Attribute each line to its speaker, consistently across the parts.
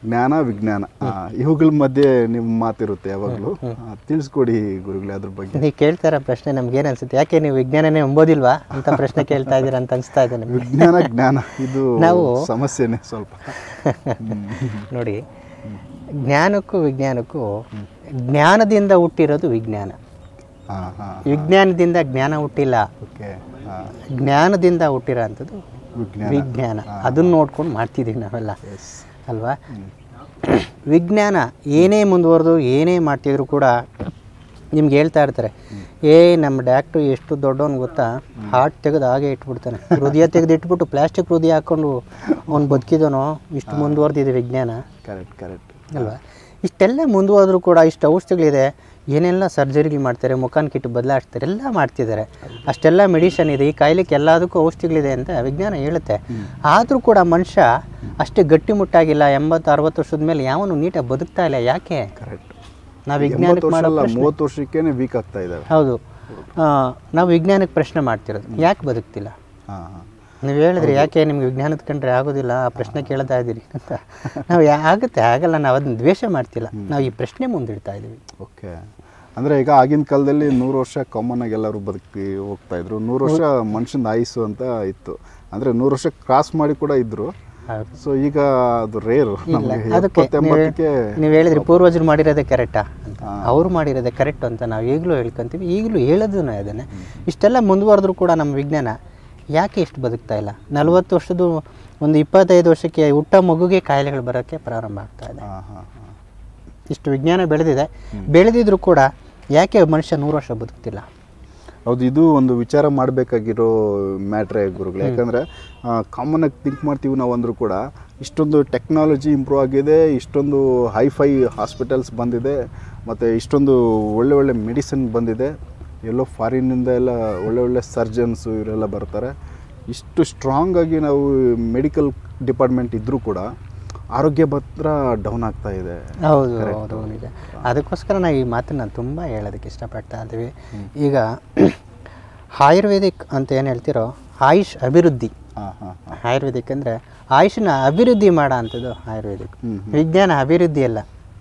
Speaker 1: ಜ್ಞಾನ ವಿಜ್ಞಾನ ಆ, ಇವುಗಳ ಮಧ್ಯೆ ನಿಮ್ಮ ಮಾತಿರುತ್ತೆ ಯಾವಾಗಲೂ ತಿಳಿಸ್ಕೊಡಿ ಗುರುಗಳೇ ಅದ್ರ ಬಗ್ಗೆ
Speaker 2: ನೀವು ಕೇಳ್ತಾ ಇರೋ ಪ್ರಶ್ನೆ ನಮ್ಗೆ ಏನು ಅನ್ಸುತ್ತೆ ಯಾಕೆ ನೀವು ವಿಜ್ಞಾನನೇ ಎಂಬೋದಿಲ್ವಾ ಅಂತ ಪ್ರಶ್ನೆ ಕೇಳ್ತಾ ಇದ್ದೀರಾ ಅಂತ ಅನಿಸ್ತಾ ಇದೆ ನಿಮಗೆ
Speaker 1: ವಿಜ್ಞಾನ ಜ್ಞಾನ ಇದು
Speaker 2: ನಾವು-
Speaker 1: ಸಮಸ್ಯೆನೇ ಸ್ವಲ್ಪ
Speaker 2: ನೋಡಿ ಜ್ಞಾನಕ್ಕೂ ವಿಜ್ಞಾನಕ್ಕೂ ಜ್ಞಾನದಿಂದ ಹುಟ್ಟಿರೋದು ವಿಜ್ಞಾನ
Speaker 1: ಹಾ ಹಾ
Speaker 2: ವಿಜ್ಞಾನದಿಂದ ಜ್ಞಾನ ಹುಟ್ಟಿಲ್ಲ
Speaker 1: ಓಕೆ ಹಾ
Speaker 2: ಜ್ಞಾನದಿಂದ ಹುಟ್ಟಿರೋ ಅಂಥದ್ದು
Speaker 1: ವಿಜ್ಞಾನ
Speaker 2: ವಿಜ್ಞಾನ ಅದನ್ನ ನೋಡ್ಕೊಂಡು ಮಾಡ್ತಿದ್ದೀವಿ ನಾವೆಲ್ಲ ಅಲ್ವಾ ವಿಜ್ಞಾನ ಏನೇ ಮುಂದುವರೆದು ಏನೇ ಮಾಡ್ತಿದ್ರು ಕೂಡ ನಿಮ್ಗೆ ಹೇಳ್ತಾ ಇರ್ತಾರೆ ಏ ನಮ್ಮ ಡಾಕ್ಟ್ರು ಎಷ್ಟು ದೊಡ್ಡವನು ಗೊತ್ತಾ ಹಾರ್ಟ್ ತೆಗೆದು ಹಾಗೆ ಇಟ್ಬಿಡ್ತಾನೆ ಹೃದಯ ತೆಗೆದು ಇಟ್ಬಿಟ್ಟು ಪ್ಲಾಸ್ಟಿಕ್ ಹೃದಯ ಹಾಕ್ಕೊಂಡು ಅವ್ನು ಬದುಕಿದನೋ ಇಷ್ಟು ಮುಂದುವರೆದಿದೆ ವಿಜ್ಞಾನ
Speaker 1: ಕರೆಕ್ಟ್ ಕರೆಕ್ಟ್
Speaker 2: ಅಲ್ವಾ ಇಷ್ಟೆಲ್ಲ ಮುಂದುವರೆದ್ರೂ ಕೂಡ ಇಷ್ಟು ಔಷಧಿಗಳಿದೆ ಏನೆಲ್ಲ ಸರ್ಜರಿಗಳು ಮಾಡ್ತಾರೆ ಮುಖಾನ್ ಕಿಟ್ಟು ಬದಲಾಯಿಸ್ತಾರೆ ಎಲ್ಲ ಮಾಡ್ತಿದ್ದಾರೆ ಅಷ್ಟೆಲ್ಲ ಮೆಡಿಷನ್ ಇದೆ ಈ ಕಾಯಿಲೆಗೆ ಎಲ್ಲದಕ್ಕೂ ಔಷಧಿಗಳಿದೆ ಅಂತ ವಿಜ್ಞಾನ ಹೇಳುತ್ತೆ ಆದರೂ ಕೂಡ ಮನುಷ್ಯ ಅಷ್ಟು ಗಟ್ಟಿಮುಟ್ಟಾಗಿಲ್ಲ ಎಂಬತ್ತು ಅರವತ್ತು ವರ್ಷದ ಮೇಲೆ ಯಾವನು ನೀಟಾಗಿ ಬದುಕ್ತಾ ಇಲ್ಲ ಯಾಕೆ
Speaker 1: ಕರೆಕ್ಟ್
Speaker 2: ನಾವು
Speaker 1: ಎಂಬತ್ತು
Speaker 2: ವಿಜ್ಞಾನಕ್ಕೆ
Speaker 1: ವರ್ಷ
Speaker 2: ಮಾಡೋ
Speaker 1: ಅಲ್ಲ
Speaker 2: ಪ್ರಶ್ನೆ
Speaker 1: ಮೂವತ್ತು ವರ್ಷಕ್ಕೇನೆ ವೀಕ್ ಆಗ್ತಾ ಇದ್ದಾವೆ
Speaker 2: ಹೌದು ಆ, ನಾವು ವಿಜ್ಞಾನಕ್ಕೆ ಪ್ರಶ್ನೆ ಮಾಡ್ತಿರೋದು ಯಾಕೆ ಬದುಕ್ತಿಲ್ಲ
Speaker 1: ಹಾ ಹಾ
Speaker 2: ನೀವು ಹೇಳಿದ್ರಿ ಯಾಕೆ ನಿಮ್ಗೆ ವಿಜ್ಞಾನದ ಕಂಡ್ರೆ ಆಗೋದಿಲ್ಲ ಆ ಪ್ರಶ್ನೆ ಕೇಳ್ತಾ ಇದ್ದೀರಿ ಅಂತ ನಾವು ಯಾ ಆಗುತ್ತೆ ಆಗಲ್ಲ ನಾವು ಅದನ್ನ ದ್ವೇಷ ಮಾಡ್ತಿಲ್ಲ ನಾವು ಈ ಪ್ರಶ್ನೆ ಮುಂದಿಡ್ತಾ ಇದ್ದೀವಿ
Speaker 1: ಓಕೆ ಅಂದ್ರೆ ಈಗ ಆಗಿನ ಕಾಲದಲ್ಲಿ ನೂರು ವರ್ಷ ಕಾಮನ್ ಆಗಿ ಎಲ್ಲರೂ ಬದುಕಿ ಹೋಗ್ತಾ ಇದ್ರು ನೂರು ವರ್ಷ ಮನುಷ್ಯನ ಆಯುಸ್ಸು ಅಂತ ಇತ್ತು ಅಂದ್ರೆ ನೂರು ವರ್ಷ ಕ್ರಾಸ್ ಮಾಡಿ ಕೂಡ ಇದ್ರು
Speaker 2: ಹೌದು.
Speaker 1: ಸೊ ಈಗ ಅದು ರೇರು ನಮಗೆ
Speaker 2: ಅದಕ್ಕೆ
Speaker 1: ಎಪ್ಪತ್ತೆಂಬತ್ತಕ್ಕೆ
Speaker 2: ನೀವು ಹೇಳಿದ್ರಿ ಪೂರ್ವಜರು ಮಾಡಿರೋದೇ ಕರೆಕ್ಟಾ ಅಂತ ಅವ್ರು ಮಾಡಿರೋದೇ ಕರೆಕ್ಟ್ ಅಂತ ನಾವು ಈಗಲೂ ಹೇಳ್ಕೊಂತೀವಿ ಈಗಲೂ ಹೇಳೋದು ಅದನ್ನೇ ಇಷ್ಟೆಲ್ಲ ಮುಂದುವರೆದ್ರೂ ಕೂಡ ನಮ್ಮ ವಿಜ್ಞಾನ ಯಾಕೆ ಇಷ್ಟು ಬದುಕ್ತಾ ಇಲ್ಲ ನಲವತ್ತು ವರ್ಷದ ಒಂದು ಇಪ್ಪತ್ತೈದು ವರ್ಷಕ್ಕೆ ಹುಟ್ಟ ಮಗುಗೆ ಕಾಯಿಲೆಗಳು ಬರೋಕ್ಕೆ ಪ್ರಾರಂಭ ಆಗ್ತಾ ಇದೆ
Speaker 1: ಹಾ ಹಾ ಹಾ
Speaker 2: ಇಷ್ಟು ವಿಜ್ಞಾನ ಬೆಳೆದಿದೆ ಬೆಳೆದಿದ್ರು ಕೂಡ ಯಾಕೆ ಮನುಷ್ಯ ನೂರು ವರ್ಷ ಬದುಕ್ತಿಲ್ಲ
Speaker 1: ಹೌದು ಇದು ಒಂದು ವಿಚಾರ ಮಾಡಬೇಕಾಗಿರೋ ಮ್ಯಾಟ್ರೇ ಗುರುಗಳು ಯಾಕಂದರೆ ಕಾಮನ್ ಆಗಿ ಥಿಂಕ್ ಮಾಡ್ತೀವಿ ನಾವು ಅಂದರೂ ಕೂಡ ಇಷ್ಟೊಂದು ಟೆಕ್ನಾಲಜಿ ಇಂಪ್ರೂವ್ ಆಗಿದೆ ಇಷ್ಟೊಂದು ಹೈಫೈ ಹಾಸ್ಪಿಟಲ್ಸ್ ಬಂದಿದೆ ಮತ್ತು ಇಷ್ಟೊಂದು ಒಳ್ಳೆ ಒಳ್ಳೆ ಮೆಡಿಸಿನ್ ಬಂದಿದೆ ಎಲ್ಲೋ ಫಾರಿನ್ನಿಂದ ಎಲ್ಲ ಒಳ್ಳೆ ಒಳ್ಳೆ ಸರ್ಜನ್ಸು ಇವರೆಲ್ಲ ಬರ್ತಾರೆ ಇಷ್ಟು ಸ್ಟ್ರಾಂಗ್ ಆಗಿ ನಾವು ಮೆಡಿಕಲ್ ಡಿಪಾರ್ಟ್ಮೆಂಟ್ ಇದ್ದರೂ ಕೂಡ ಆರೋಗ್ಯ ಮಾತ್ರ ಡೌನ್ ಆಗ್ತಾ ಇದೆ
Speaker 2: ಹೌದು ಹೌದು ನಿಜ ಅದಕ್ಕೋಸ್ಕರ ನಾವು ಈ ಮಾತನ್ನ ತುಂಬ ಹೇಳೋದಕ್ಕೆ ಇಷ್ಟಪಡ್ತಾ ಇದ್ದೀವಿ ಈಗ ಆಯುರ್ವೇದಿಕ್ ಅಂತ ಏನು ಹೇಳ್ತಿರೋ ಆಯುಷ್ ಅಭಿವೃದ್ಧಿ
Speaker 1: ಹಾಂ ಹಾಂ ಹಾಂ
Speaker 2: ಆಯುರ್ವೇದಿಕ್ ಅಂದರೆ ಆಯುಷನ್ನ ಅಭಿವೃದ್ಧಿ ಮಾಡೋ ಅಂಥದ್ದು ಆಯುರ್ವೇದಿಕ್
Speaker 1: ಹ್ಮ್,
Speaker 2: ವಿಜ್ಞಾನ ಅಭಿವೃದ್ಧಿ ಅಲ್ಲ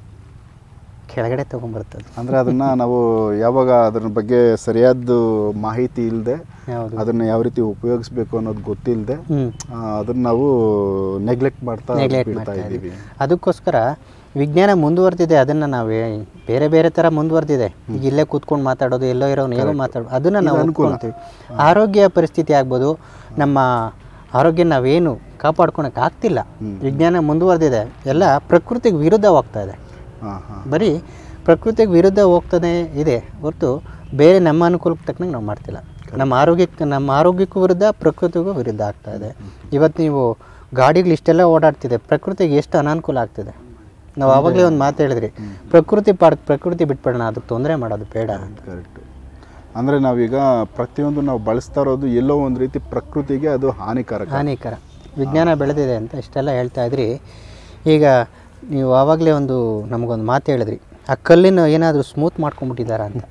Speaker 2: ಕೆಳಗಡೆ ತೊಗೊಂಬರ್ತದೆ
Speaker 1: ಅಂದ್ರೆ ಅದನ್ನ ನಾವು ಯಾವಾಗ ಅದ್ರ ಬಗ್ಗೆ ಸರಿಯಾದ ಮಾಹಿತಿ ಇಲ್ಲದೆ
Speaker 2: ಹೌದು
Speaker 1: ಅದನ್ನ ಯಾವ ರೀತಿ ಉಪಯೋಗಿಸ್ಬೇಕು ಅನ್ನೋದು ಗೊತ್ತಿಲ್ಲದೆ
Speaker 2: ಹ್ಞೂ
Speaker 1: ಅದನ್ನ ನಾವು ನೆಗ್ಲೆಕ್ಟ್ ಮಾಡ್ತಾ
Speaker 2: ನೆಗ್ಲೆಕ್ಟ್
Speaker 1: ಬಿಡ್ತಾ
Speaker 2: ಮಾಡ್ತಾ
Speaker 1: ಇದ್ದೀವಿ
Speaker 2: ಅದಕ್ಕೋಸ್ಕರ ವಿಜ್ಞಾನ ಮುಂದುವರೆದಿದೆ ಅದನ್ನು ನಾವು ಬೇರೆ ಬೇರೆ ಥರ ಮುಂದುವರೆದಿದೆ ಈಗ ಇಲ್ಲೇ ಕೂತ್ಕೊಂಡು ಮಾತಾಡೋದು ಎಲ್ಲೋ ಇರೋನು ಏನೋ ಮಾತಾಡೋದು ಅದನ್ನು ನಾವು ಅನ್ಕೊಂತೀವಿ ಆರೋಗ್ಯ ಪರಿಸ್ಥಿತಿ ಆಗ್ಬೋದು ನಮ್ಮ ಆರೋಗ್ಯ ನಾವೇನು ಕಾಪಾಡ್ಕೊಳಕ್ಕೆ ಆಗ್ತಿಲ್ಲ ವಿಜ್ಞಾನ ಮುಂದುವರೆದಿದೆ ಎಲ್ಲ ಪ್ರಕೃತಿಗೆ ವಿರುದ್ಧ ಹೋಗ್ತಾ ಇದೆ
Speaker 1: ಹಾಂ ಹಾಂ
Speaker 2: ಬರೀ ಪ್ರಕೃತಿಗೆ ವಿರುದ್ಧ ಹೋಗ್ತಾನೆ ಇದೆ ಹೊರತು ಬೇರೆ ನಮ್ಮ ಅನುಕೂಲಕ್ಕೆ ತಕ್ಕಂಗೆ ನಾವು ಮಾಡ್ತಿಲ್ಲ ನಮ್ಮ ಆರೋಗ್ಯಕ್ಕೆ ನಮ್ಮ ಆರೋಗ್ಯಕ್ಕೂ ವಿರುದ್ಧ ಪ್ರಕೃತಿಗೂ ವಿರುದ್ಧ ಆಗ್ತಾ ಇದೆ ಇವತ್ತು ನೀವು ಗಾಡಿಗಳು ಇಷ್ಟೆಲ್ಲ ಓಡಾಡ್ತಿದೆ ಪ್ರಕೃತಿಗೆ ಎಷ್ಟು ಅನಾನುಕೂಲ ಆಗ್ತಿದೆ ನಾವು ಆವಾಗಲೇ ಒಂದು ಮಾತು ಹೇಳಿದ್ರಿ ಪ್ರಕೃತಿ ಪಾಡ್ ಪ್ರಕೃತಿ ಬಿಟ್ಬಿಡೋಣ ಅದಕ್ಕೆ ತೊಂದರೆ ಮಾಡೋದು ಬೇಡ ಅಂತ
Speaker 1: ಕರೆಕ್ಟ್ ಅಂದ್ರೆ ನಾವೀಗ ಪ್ರತಿಯೊಂದು ನಾವು ಬಳಸ್ತಾ ಇರೋದು ಎಲ್ಲೋ ಒಂದು ರೀತಿ ಪ್ರಕೃತಿಗೆ ಅದು ಹಾನಿಕಾರಕ
Speaker 2: ಹಾನಿಕರ ವಿಜ್ಞಾನ ಬೆಳೆದಿದೆ ಅಂತ ಇಷ್ಟೆಲ್ಲ ಹೇಳ್ತಾ ಇದ್ರಿ ಈಗ ನೀವು ಆವಾಗಲೇ ಒಂದು ನಮಗೊಂದು ಮಾತು ಹೇಳಿದ್ರಿ ಆ ಕಲ್ಲಿನ ಏನಾದರೂ ಸ್ಮೂತ್ ಮಾಡ್ಕೊಂಡ್ಬಿಟ್ಟಿದಾರ ಅಂತ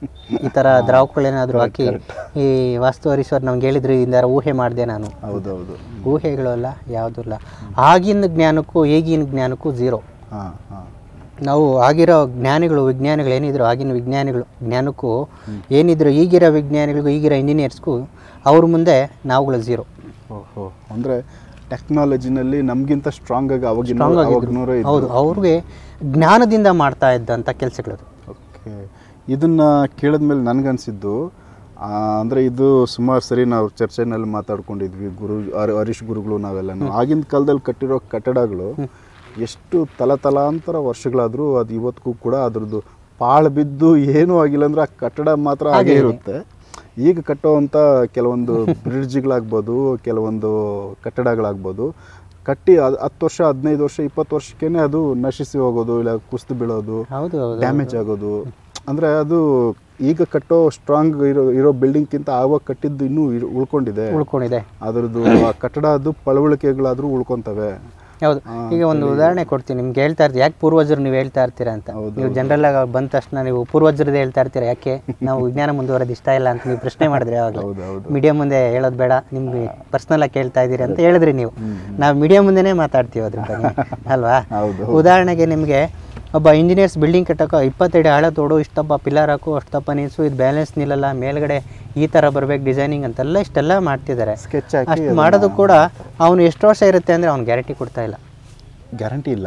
Speaker 2: ಈ ಥರ ದ್ರಾವಕಗಳೇನಾದರೂ ಹಾಕಿ ಈ ವಾಸ್ತು ಹರೀಶ್ವರ್ ನಮ್ಗೆ ಹೇಳಿದ್ರು ಇಂದಾರ ಊಹೆ ಮಾಡಿದೆ ನಾನು
Speaker 1: ಹೌದೌದು
Speaker 2: ಊಹೆಗಳು ಅಲ್ಲ ಯಾವುದೂ ಇಲ್ಲ ಆಗಿನ ಜ್ಞಾನಕ್ಕೂ ಈಗಿನ ಜ್ಞಾನಕ್ಕೂ ಝೀರೋ
Speaker 1: ಹಾಂ ಹಾಂ
Speaker 2: ನಾವು ಆಗಿರೋ ಜ್ಞಾನಿಗಳು ವಿಜ್ಞಾನಿಗಳು ಏನಿದ್ರು ಆಗಿನ ವಿಜ್ಞಾನಿಗಳು ಜ್ಞಾನಕ್ಕೂ ಏನಿದ್ರು ಈಗಿರೋ ವಿಜ್ಞಾನಿಗಳಿಗೂ ಈಗಿರೋ ಇಂಜಿನಿಯರ್ಸ್ಗೂ ಅವ್ರ ಮುಂದೆ ನಾವುಗಳು ಝೀರೋ
Speaker 1: ಓಹೋ ಅಂದ್ರೆ ಟೆಕ್ನಾಲಜಿನಲ್ಲಿ ನಮಗಿಂತ ಸ್ಟ್ರಾಂಗ್ ಆಗಿ ಅವಾಗಿನ
Speaker 2: ಸ್ಟ್ರಾಂಗ್ ಆಗಿದ್ರು
Speaker 1: ಅವಾಗಿನವರೇ
Speaker 2: ಹೌದು ಅವ್ರಿಗೆ ಜ್ಞಾನದಿಂದ ಮಾಡ್ತಾ ಇದ್ದಂಥ ಕೆಲಸಗಳದು
Speaker 1: ಓಕೆ ಇದನ್ನ ಕೇಳಿದ್ಮೇಲೆ ನನಗನ್ಸಿದ್ದು ಆ, ಅಂದ್ರೆ ಇದು ಸುಮಾರು ಸರಿ ನಾವು ಚರ್ಚೆನಲ್ಲಿ ಮಾತಾಡ್ಕೊಂಡಿದ್ವಿ ಗುರು ಹರಿ- ಹರೀಶ್ ಗುರುಗಳು ನಾವೆಲ್ಲ ಆಗಿನ ಕಾಲದಲ್ಲಿ ಕಟ್ಟಿರೋ ಕಟ್ಟಡಗಳು ಎಷ್ಟು ತಲತಲಾಂತರ ವರ್ಷಗಳಾದರೂ ಅದು ಇವತ್ತಿಗೂ ಕೂಡ ಅದ್ರದ್ದು ಪಾಳು ಬಿದ್ದು ಏನೂ ಆಗಿಲ್ಲ ಅಂದ್ರೆ ಆ ಕಟ್ಟಡ ಮಾತ್ರ ಹಾಗೆ ಇರುತ್ತೆ ಈಗ ಕಟ್ಟುವಂಥ ಕೆಲವೊಂದು ಬ್ರಿಡ್ಜ್ಗಳಾಗ್ಬೋದು ಕೆಲವೊಂದು ಕಟ್ಟಡಗಳಾಗ್ಬೋದು ಕಟ್ಟಿ ಅದು ಹತ್ತು ವರ್ಷ ಹದಿನೈದು ವರ್ಷ ಇಪ್ಪತ್ತು ವರ್ಷಕ್ಕೇನೆ ಅದು ನಶಿಸಿ ಹೋಗೋದು ಇಲ್ಲ ಕುಸಿದು ಬೀಳೋದು
Speaker 2: ಹೌದು ಹೌದು
Speaker 1: ಡ್ಯಾಮೇಜ್ ಆಗೋದು ಅಂದರೆ ಅದು ಈಗ ಕಟ್ಟೋ ಸ್ಟ್ರಾಂಗ್ ಇರೋ ಇರೋ ಬಿಲ್ಡಿಂಗ್ಗಿಂತ ಆವಾಗ ಕಟ್ಟಿದ್ದು ಇನ್ನೂ ಇರ್- ಉಳ್ಕೊಂಡಿದೆ
Speaker 2: ಉಳ್ಕೊಂಡಿದೆ
Speaker 1: ಅದರದ್ದು ಆ ಕಟ್ಟಡ ಅದು ಪಳವಳಿಕೆಗಳಾದರೂ ಉಳ್ಕೊತವೆ
Speaker 2: ಹೌದು ಈಗ ಒಂದು ಉದಾಹರಣೆ ಕೊಡ್ತೀನಿ ನಿಮ್ಗೆ ಹೇಳ್ತಾ ಇರ್ತೀವಿ ಯಾಕೆ ಪೂರ್ವಜರು ನೀವು ಹೇಳ್ತಾ ಇರ್ತೀರಾ ಅಂತ ನೀವು ಜನರಲ್ ಆಗಿ ಬಂದ ತಕ್ಷಣ ನೀವು ಪೂರ್ವಜರದ್ದು ಹೇಳ್ತಾ ಇರ್ತೀರಾ ಯಾಕೆ ನಾವು ವಿಜ್ಞಾನ ಮುಂದುವರೆದು ಇಷ್ಟ ಇಲ್ಲ ಅಂತ ನೀವು ಪ್ರಶ್ನೆ ಮಾಡಿದ್ರೆ ಯಾವಾಗ
Speaker 1: ಹೌದು ಹೌದು
Speaker 2: ಮೀಡಿಯಾ ಮುಂದೆ ಹೇಳೋದು ಬೇಡ ನಿಮ್ಗೆ ಪರ್ಸ್ನಲ್ ಆಗಿ ಕೇಳ್ತಾ ಇದ್ದೀರಿ ಅಂತ ಹೇಳಿದ್ರಿ ನೀವು ನಾವು ಮೀಡಿಯಾ ಮುಂದೆನೇ ಮಾತಾಡ್ತೀವಿ ಅದ್ರ ಬಗ್ಗೆ ಅಲ್ವಾ
Speaker 1: ಹೌದು
Speaker 2: ಉದಾಹರಣೆಗೆ ನಿಮಗೆ ಒಬ್ಬ ಇಂಜಿನಿಯರ್ಸ್ ಬಿಲ್ಡಿಂಗ್ ಕಟ್ಟೋಕೆ ಇಪ್ಪತ್ತಡಿ ಆಳ ತೋಡು ಇಷ್ಟಪ್ಪ ಪಿಲ್ಲರ್ ಹಾಕು ಅಷ್ಟಪ್ಪ ನಿಲ್ಸು ಇದು ಬ್ಯಾಲೆನ್ಸ್ ನಿಲ್ಲಲ್ಲ ಮೇಲ್ಗಡೆ ಈ ಥರ ಬರ್ಬೇಕು ಡಿಸೈನಿಂಗ್ ಅಂತೆಲ್ಲ ಇಷ್ಟೆಲ್ಲ ಮಾಡ್ತಿದ್ದಾರೆ
Speaker 1: ಸ್ಕೆಚ್ ಹಾಕಿ
Speaker 2: ಅಷ್ಟು ಮಾಡೋದು ಕೂಡ ಅವನು ಎಷ್ಟು ವರ್ಷ ಇರುತ್ತೆ ಅಂದರೆ ಅವ್ನು ಗ್ಯಾರಂಟಿ ಕೊಡ್ತಾ ಇಲ್ಲ
Speaker 1: ಗ್ಯಾರಂಟಿ ಇಲ್ಲ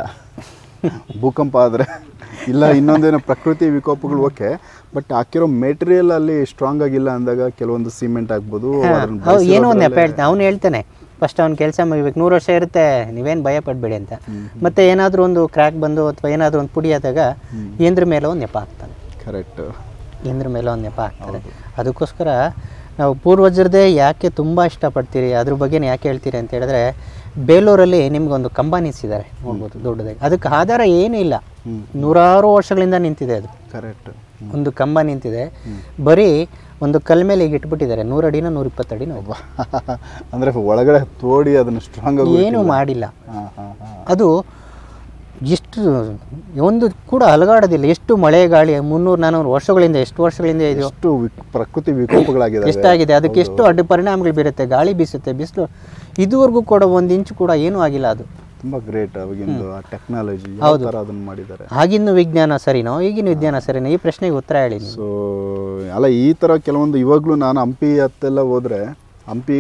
Speaker 1: ಭೂಕಂಪ ಆದರೆ ಇಲ್ಲ ಇನ್ನೊಂದೇನೋ ಪ್ರಕೃತಿ ವಿಕೋಪಗಳು ಓಕೆ ಬಟ್ ಹಾಕಿರೋ ಮೆಟೀರಿಯಲ್ ಅಲ್ಲಿ ಸ್ಟ್ರಾಂಗ್ ಆಗಿಲ್ಲ ಅಂದಾಗ ಕೆಲವೊಂದು ಸಿಮೆಂಟ್ ಆಗ್ಬೋದು ಅದನ್ನ
Speaker 2: ಅವ್ ಏನೋ ಒಂದು ನೆಪ ಹೇಳ್ತಾನೆ ಅವ್ನು ಹೇಳ್ತಾನೆ ಫಸ್ಟ್ ಅವ್ನು ಕೆಲಸ ಮುಗಿಬೇಕು ನೂರು ವರ್ಷ ಇರುತ್ತೆ ನೀವೇನು ಭಯ ಪಡಬೇಡಿ ಅಂತ ಮತ್ತೆ ಏನಾದರೂ ಒಂದು ಕ್ರ್ಯಾಕ್ ಬಂದು ಅಥವಾ ಏನಾದರೂ ಒಂದು ಪುಡಿ ಆದಾಗ ಏಂದ್ರ ಮೇಲೆ ಒಂದು ನೆಪ ಹಾಕ್ತಾನೆ
Speaker 1: ಕರೆಕ್ಟ್
Speaker 2: ಇಂದ್ರ ಮೇಲೆ ಒಂದು ನೆಪ ಆಗ್ತದೆ ಅದಕ್ಕೋಸ್ಕರ ನಾವು ಪೂರ್ವಜರದೇ ಯಾಕೆ ತುಂಬ ಇಷ್ಟಪಡ್ತೀರಿ ಅದ್ರ ಬಗ್ಗೆನೇ ಯಾಕೆ ಹೇಳ್ತೀರಿ ಅಂತ ಹೇಳಿದ್ರೆ ಬೇಲೂರಲ್ಲಿ ನಿಮ್ಗೊಂದು ಕಂಬ ನಿಲ್ಲಿಸಿದ್ದಾರೆ ನೋಡ್ಬೋದು ದೊಡ್ಡದಾಗಿ ಅದಕ್ಕೆ ಆಧಾರ ಏನೂ ಇಲ್ಲ ನೂರಾರು ವರ್ಷಗಳಿಂದ ನಿಂತಿದೆ ಅದು
Speaker 1: ಕರೆಕ್ಟ್
Speaker 2: ಒಂದು ಕಂಬ ನಿಂತಿದೆ ಬರೀ ಒಂದು ಕಲ್ ಮೇಲೆ ಈಗ ಇಟ್ಬಿಟ್ಟಿದ್ದಾರೆ ನೂರಡಿನ ನೂರ ಇಪ್ಪತ್ತಡಿನೋ ಇದೆ.
Speaker 1: ಅಂದ್ರೆ ಒಳಗಡೆ ತೋಡಿ ಅದನ್ನ ಸ್ಟ್ರಾಂಗ್ ಆಗಿ
Speaker 2: ಏನೂ ಮಾಡಿಲ್ಲ
Speaker 1: ಹಾ ಹಾ ಹಾ
Speaker 2: ಅದು ಎಷ್ಟು ಒಂದು ಕೂಡ ಅಲಗಾಡೋದಿಲ್ಲ ಎಷ್ಟು ಮಳೆ ಗಾಳಿ ಮುನ್ನೂರು ನಾನ್ನೂರು ವರ್ಷಗಳಿಂದ ಎಷ್ಟು ವರ್ಷಗಳಿಂದ ಇದು
Speaker 1: ಎಷ್ಟು ವಿಕ್- ಪ್ರಕೃತಿ ವಿಕೋಪಗಳಾಗಿದ್ದಾವೆ
Speaker 2: ಎಷ್ಟಾಗಿದೆ ಅದಕ್ಕೆ ಎಷ್ಟು ಅಡ್ಡ ಪರಿಣಾಮಗಳು ಬೀರುತ್ತೆ ಗಾಳಿ ಬೀಸುತ್ತೆ ಬಿಸಿಲು ಇದುವರೆಗೂ ಕೂಡ ಒಂದು ಇಂಚು ಕೂಡ ಏನೂ ಆಗಿಲ್ಲ ಅದು
Speaker 1: ತುಂಬಾ ಗ್ರೇಟ್ ಅವಾಗಿಂದು ಆ ಟೆಕ್ನಾಲಜಿ ಯಾವ ತರ ಅದನ್ನ ಮಾಡಿದ್ದಾರೆ
Speaker 2: ಆಗಿನ ವಿಜ್ಞಾನ ಸರಿನೋ ಈಗಿನ ವಿಜ್ಞಾನ ಸರಿನೋ ಈ ಪ್ರಶ್ನೆಗೆ ಉತ್ತರ ಹೇಳಿ ನೀವು
Speaker 1: ಸೊ ಅಲ್ಲ ಈ ಥರ ಕೆಲವೊಂದು ಇವಾಗಲೂ ನಾನು ಹಂಪಿ ಹತ್ತೆಲ್ಲ ಹೋದರೆ ಹಂಪಿ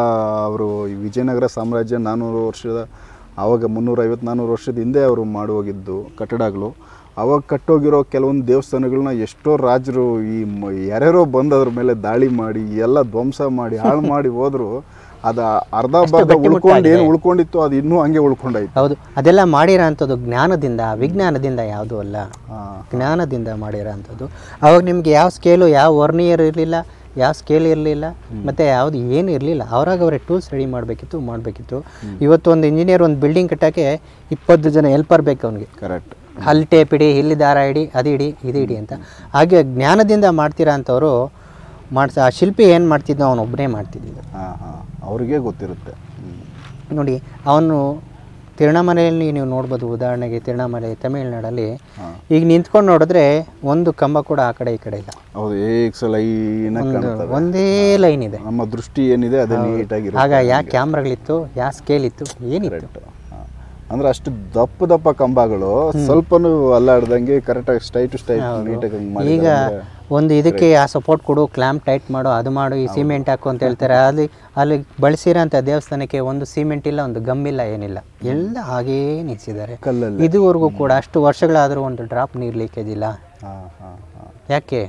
Speaker 1: ಅವರು ವಿಜಯನಗರ ಸಾಮ್ರಾಜ್ಯ ನಾನ್ನೂರು ವರ್ಷದ ಆವಾಗ ಮುನ್ನೂರ ಐವತ್ತು ನಾನ್ನೂರು ವರ್ಷದ ಹಿಂದೆ ಅವರು ಹೋಗಿದ್ದು ಕಟ್ಟಡಗಳು ಅವಾಗ ಕಟ್ಟೋಗಿರೋ ಕೆಲವೊಂದು ದೇವಸ್ಥಾನಗಳನ್ನ ಎಷ್ಟೋ ರಾಜರು ಈ ಮ- ಯಾರ್ಯಾರೋ ಬಂದು ಅದ್ರ ಮೇಲೆ ದಾಳಿ ಮಾಡಿ ಎಲ್ಲ ಧ್ವಂಸ ಮಾಡಿ ಹಾಳು ಮಾಡಿ ಹೋದ್ರು ಅದು ಅರ್ಧ ಭಾಗ ಉಳ್ಕೊಂಡು ಏನು ಉಳ್ಕೊಂಡಿತ್ತು ಅದು ಇನ್ನೂ ಹಂಗೆ ಉಳ್ಕೊಂಡೈತೆ
Speaker 2: ಹೌದು ಅದೆಲ್ಲ ಮಾಡಿರೋ ಅಂಥದ್ದು ಜ್ಞಾನದಿಂದ ವಿಜ್ಞಾನದಿಂದ ಯಾವುದೂ ಅಲ್ಲ
Speaker 1: ಹಾಂ
Speaker 2: ಜ್ಞಾನದಿಂದ ಮಾಡಿರೋ ಅಂಥದ್ದು ಅವಾಗ ನಿಮಗೆ ಯಾವ ಸ್ಕೇಲು ಯಾವ ವರ್ನಿಯರ್ ಇರಲಿಲ್ಲ ಯಾವ ಸ್ಕೇಲ್ ಇರಲಿಲ್ಲ ಮತ್ತು ಯಾವುದು ಏನು ಇರಲಿಲ್ಲ ಅವರಾಗ ಅವರೇ ಟೂಲ್ಸ್ ರೆಡಿ ಮಾಡಬೇಕಿತ್ತು ಮಾಡಬೇಕಿತ್ತು ಇವತ್ತು ಒಂದು ಇಂಜಿನಿಯರ್ ಒಂದು ಬಿಲ್ಡಿಂಗ್ ಕಟ್ಟೋಕ್ಕೆ ಇಪ್ಪತ್ತು ಜನ ಹೆಲ್ಪರ್ ಬೇಕು ಅವನಿಗೆ
Speaker 1: ಕರೆಕ್ಟ್
Speaker 2: ಅಲ್ಲಿ ಟೇಪ್ ಇಡಿ ಇಲ್ಲಿ ದಾರ ಇಡಿ ಅದು ಇಡಿ ಇದು ಇಡಿ ಅಂತ ಹಾಗೆ ಜ್ಞಾನದಿಂದ ಮಾಡ್ತೀರಾ ಅಂಥವ್ರು ಮಾಡ್ಸ ಆ ಶಿಲ್ಪಿ ಏನು ಮಾಡ್ತಿದ್ನೋ ಅವನು ಒಬ್ಬನೇ ಮಾಡ್ತಿದ್ದ
Speaker 1: ಹಾಂ ಹಾಂ ಅವ್ರಿಗೆ ಗೊತ್ತಿರುತ್ತೆ ಹ್ಮ್.
Speaker 2: ನೋಡಿ ಅವನು ತಿರುಣಾಮಲೆಯಲ್ಲಿ ನೀವು ನೋಡ್ಬೋದು ಉದಾಹರಣೆಗೆ ತಿರುಣಾಮಲೆ ತಮಿಳ್ನಾಡಲ್ಲಿ
Speaker 1: ಹಾಂ
Speaker 2: ಈಗ ನಿಂತ್ಕೊಂಡು ನೋಡಿದ್ರೆ ಒಂದು ಕಂಬ ಕೂಡ ಆ ಕಡೆ ಈ ಕಡೆ ಇಲ್ಲ
Speaker 1: ಹೌದು ಏಕ್ ಸಲ ಕಾಣ್ತವೆ
Speaker 2: ಒಂದೇ ಲೈನ್ ಇದೆ
Speaker 1: ನಮ್ಮ ದೃಷ್ಟಿ ಏನಿದೆ ಅದೇ ನೀಟಾಗಿರುತ್ತೆ
Speaker 2: ಆಗ ಯಾವ ಕ್ಯಾಮ್ರಾಗಳಿತ್ತು ಯಾವ ಸ್ಕೇಲ್ ಇತ್ತು ಏನಿತ್ತು
Speaker 1: Correct. ಹಾ. ಅಂದ್ರೆ ಅಷ್ಟು ದಪ್ಪ ದಪ್ಪ ಕಂಬಗಳು ಸ್ವಲ್ಪನೂ ಅಲ್ಲಾಡ್ದಂಗೆ ಕರೆಕ್ಟಾಗಿ ಸ್ಟೈಟ್ ಸ್ಟೈಟ್ ನೀಟಾಗಿ ಮಾಡಿ
Speaker 2: ಈಗ ಒಂದು ಇದಕ್ಕೆ ಆ ಸಪೋರ್ಟ್ ಕೊಡು ಕ್ಲಾಂಪ್ ಟೈಟ್ ಮಾಡು ಅದು ಮಾಡು ಈ ಸಿಮೆಂಟ್ ಹಾಕು ಅಂತ ಹೇಳ್ತಾರೆ ಅಲ್ಲಿ ಅಲ್ಲಿ ಬಳಸಿರೋಂಥ ದೇವಸ್ಥಾನಕ್ಕೆ ಒಂದು ಸಿಮೆಂಟ್ ಇಲ್ಲ ಒಂದು ಗಮ್ ಇಲ್ಲ ಏನಿಲ್ಲ ಎಲ್ಲ ಹಾಗೇ ನಿಲ್ಸಿದ್ದಾರೆ
Speaker 1: ಕಲ್ಲಲ್ಲಿ
Speaker 2: ಇದುವರೆಗೂ ಕೂಡ ಅಷ್ಟು ವರ್ಷಗಳಾದರೂ ಒಂದು ಡ್ರಾಪ್ ನೀರು ಲೀಕೇಜ್ ಇಲ್ಲ
Speaker 1: ಹಾ ಹಾ ಹಾ
Speaker 2: ಯಾಕೆ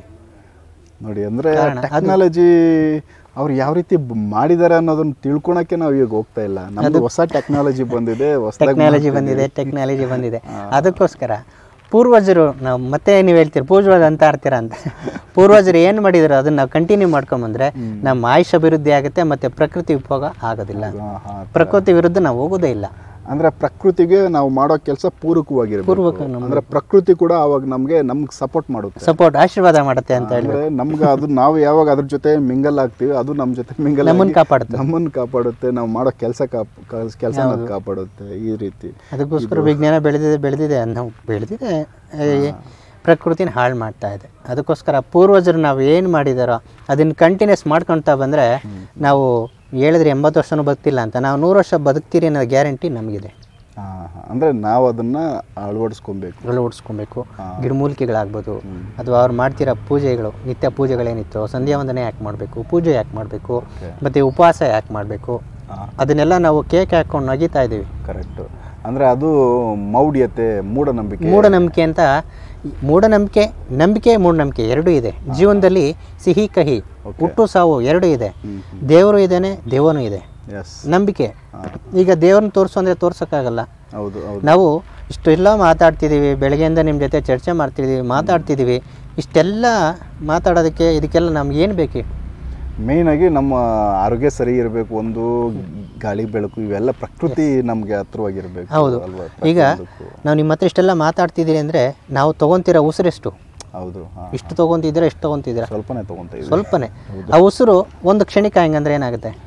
Speaker 1: ನೋಡಿ ಅಂದ್ರೆ ಟೆಕ್ನಾಲಜಿ ಅವ್ರು ಯಾವ ರೀತಿ ಬ- ಮಾಡಿದ್ದಾರೆ ಅನ್ನೋದನ್ನ ತಿಳ್ಕೊಳಕ್ಕೆ ನಾವು ಈಗ ಹೋಗ್ತಾ ಇಲ್ಲ ನಮ್ದು ಹೊಸ ಟೆಕ್ನಾಲಜಿ ಬಂದಿದೆ ಹೊಸದಾಗಿ
Speaker 2: ಟೆಕ್ನಾಲಜಿ ಬಂದಿದೆ ಟೆಕ್ನಾಲಜಿ ಬಂದಿದೆ ಅದಕ್ಕೋಸ್ಕರ ಪೂರ್ವಜರು ನಾವು ಮತ್ತೆ ನೀವು ಹೇಳ್ತೀರಿ ಪೂರ್ವಜರು ಅಂತ ಆಡ್ತೀರಾ ಅಂತ ಪೂರ್ವಜರು ಏನು ಮಾಡಿದ್ರು ಅದನ್ನ ನಾವು ಕಂಟಿನ್ಯೂ ಮಾಡ್ಕೊಂಬಂದ್ರೆ ನಮ್ಮ ಆಯುಷ್ ಅಭಿವೃದ್ಧಿ ಆಗುತ್ತೆ ಮತ್ತೆ ಪ್ರಕೃತಿ ಉಪಯೋಗ ಆಗೋದಿಲ್ಲ
Speaker 1: ಹಾ, ಹಾ.
Speaker 2: ಪ್ರಕೃತಿ ವಿರುದ್ಧ ನಾವು ಹೋಗೋದೇ ಇಲ್ಲ
Speaker 1: ಅಂದ್ರೆ ಪ್ರಕೃತಿಗೆ ನಾವು ಮಾಡೋ ಕೆಲಸ ಪೂರಕವಾಗಿರ್ಬೇಕು
Speaker 2: ಪೂರ್ವಕ ನಮ್ಮ
Speaker 1: ಅಂದ್ರೆ ಪ್ರಕೃತಿ ಕೂಡ ಅವಾಗ ನಮ್ಗೆ ನಮ್ಗೆ ಸಪೋರ್ಟ್ ಮಾಡುತ್ತೆ
Speaker 2: ಸಪೋರ್ಟ್ ಆಶೀರ್ವಾದ ಮಾಡುತ್ತೆ ಅಂತ ಹೇಳಿ
Speaker 1: ಅಂದ್ರೆ ನಮ್ಗೆ ಅದು ನಾವು ಯಾವಾಗ ಅದ್ರ ಜೊತೆ ಮಿಂಗಲ್ ಆಗ್ತೀವಿ ಅದು ನಮ್ಮ ಜೊತೆ ಮಿಂಗಲ್
Speaker 2: ನಮ್ಮನ್ನ ಕಾಪಾಡುತ್ತೆ
Speaker 1: ನಮ್ಮನ್ನು ಕಾಪಾಡುತ್ತೆ ನಾವು ಮಾಡೋ ಕೆಲಸ ಕೆಲಸ ಕಾಪಾಡುತ್ತೆ ಈ ರೀತಿ
Speaker 2: ಅದಕ್ಕೋಸ್ಕರ ವಿಜ್ಞಾನ ಬೆಳೆದಿದೆ ಬೆಳೆದಿದೆ ನಾವು ಬೆಳೆದಿದೆ ಈ ಪ್ರಕೃತಿನ ಹಾಳು ಮಾಡ್ತಾ ಇದೆ ಅದಕ್ಕೋಸ್ಕರ ಪೂರ್ವಜರು ನಾವು ಏನು ಮಾಡಿದಾರೋ ಅದನ್ನು ಕಂಟಿನ್ಯೂಸ್ ಮಾಡ್ಕೊಳ್ತಾ ಬಂದರೆ ನಾವು ಹೇಳಿದ್ರೆ ಎಂಬತ್ತು ವರ್ಷನೂ ಬದುಕ್ತಿಲ್ಲ ಅಂತ ನಾವು ನೂರು ವರ್ಷ ಬದುಕ್ತೀರಿ ಅನ್ನೋ ಗ್ಯಾರಂಟಿ ನಮಗಿದೆ
Speaker 1: ಹಾ, ಹಾ. ಅಂದ್ರೆ ನಾವು ಅದನ್ನ ಅಳವಡಿಸ್ಕೊಬೇಕು
Speaker 2: ಅಳವಡಿಸ್ಕೊಬೇಕು ಗಿಡಮೂಲಿಕೆಗಳಾಗ್ಬೋದು ಅಥವಾ ಅವ್ರು ಮಾಡ್ತಿರೋ ಪೂಜೆಗಳು ನಿತ್ಯ ಪೂಜೆಗಳೇನಿತ್ತು ಸಂಧ್ಯಾ ವಂದನೆ ಯಾಕೆ ಮಾಡಬೇಕು ಪೂಜೆ ಯಾಕೆ ಮಾಡಬೇಕು ಮತ್ತು ಉಪವಾಸ ಯಾಕೆ ಮಾಡಬೇಕು
Speaker 1: ಹಾ.
Speaker 2: ಅದನ್ನೆಲ್ಲ ನಾವು ಕೇಕ್ ಹಾಕ್ಕೊಂಡು ನಗಿತಾ ಇದ್ದೀವಿ
Speaker 1: ಕರೆಕ್ಟ್ ಅಂದ್ರೆ ಅದು ಮೌಢ್ಯತೆ ಮೂಢನಂಬಿಕೆ
Speaker 2: ಮೂಢನಂಬಿಕೆ ಅಂತ ಮೂಢನಂಬಿಕೆ ನಂಬಿಕೆ ಮೂಢನಂಬಿಕೆ ಎರಡೂ ಇದೆ ಜೀವನದಲ್ಲಿ ಸಿಹಿ ಕಹಿ ಹುಟ್ಟು ಸಾವು ಎರಡೂ ಇದೆ
Speaker 1: ಹ್ಮ್,
Speaker 2: ದೇವರು ಇದ್ದಾನೆ ದೇವನೂ ಇದೆ
Speaker 1: ಎಸ್
Speaker 2: ನಂಬಿಕೆ ಈಗ ದೇವ್ರನ್ನ ತೋರಿಸು ಅಂದರೆ ತೋರ್ಸೋಕ್ಕಾಗಲ್ಲ
Speaker 1: ಹೌದು ಹೌದು
Speaker 2: ನಾವು ಇಷ್ಟೆಲ್ಲ ಮಾತಾಡ್ತಿದ್ದೀವಿ ಬೆಳಗ್ಗೆಯಿಂದ ನಿಮ್ಮ ಜೊತೆ ಚರ್ಚೆ ಮಾಡ್ತಿದ್ದೀವಿ ಮಾತಾಡ್ತಿದ್ದೀವಿ ಇಷ್ಟೆಲ್ಲ ಮಾತಾಡೋದಕ್ಕೆ ಇದಕ್ಕೆಲ್ಲ ನಮ್ಗೆ ಏನು ಬೇಕು
Speaker 1: ಮೇಯ್ನ್ ಆಗಿ ನಮ್ಮ ಆರೋಗ್ಯ ಸರಿ ಇರಬೇಕು ಒಂದು ಗಾಳಿ ಬೆಳಕು ಇವೆಲ್ಲ ಪ್ರಕೃತಿ ನಮ್ಗೆ ಹತ್ರವಾಗಿರ್ಬೇಕು
Speaker 2: ಹೌದು
Speaker 1: ಅಲ್ವಾ
Speaker 2: ಈಗ ನಾವು ನಿಮ್ಮ ಹತ್ರ ಇಷ್ಟೆಲ್ಲ ಮಾತಾಡ್ತಿದ್ದೀರಿ ಅಂದರೆ ನಾವು ತೊಗೊತಿರೋ ಉಸಿರೆಷ್ಟು
Speaker 1: ಹೌದು ಹಾ
Speaker 2: ಇಷ್ಟು ತೊಗೊತಿದ್ದೀರಾ ಎಷ್ಟು ತೊಗೊತಿದ್ದೀರಾ
Speaker 1: ಸ್ವಲ್ಪನೇ ತಗೊಂತ ಇದ್ದೀವಿ
Speaker 2: ಸ್ವಲ್ಪನೇ ಆ ಉಸಿರು ಒಂದು ಕ್ಷಣಿಕ ಹೆಂಗಂದ್ರೆ ಏನಾಗುತ್ತೆ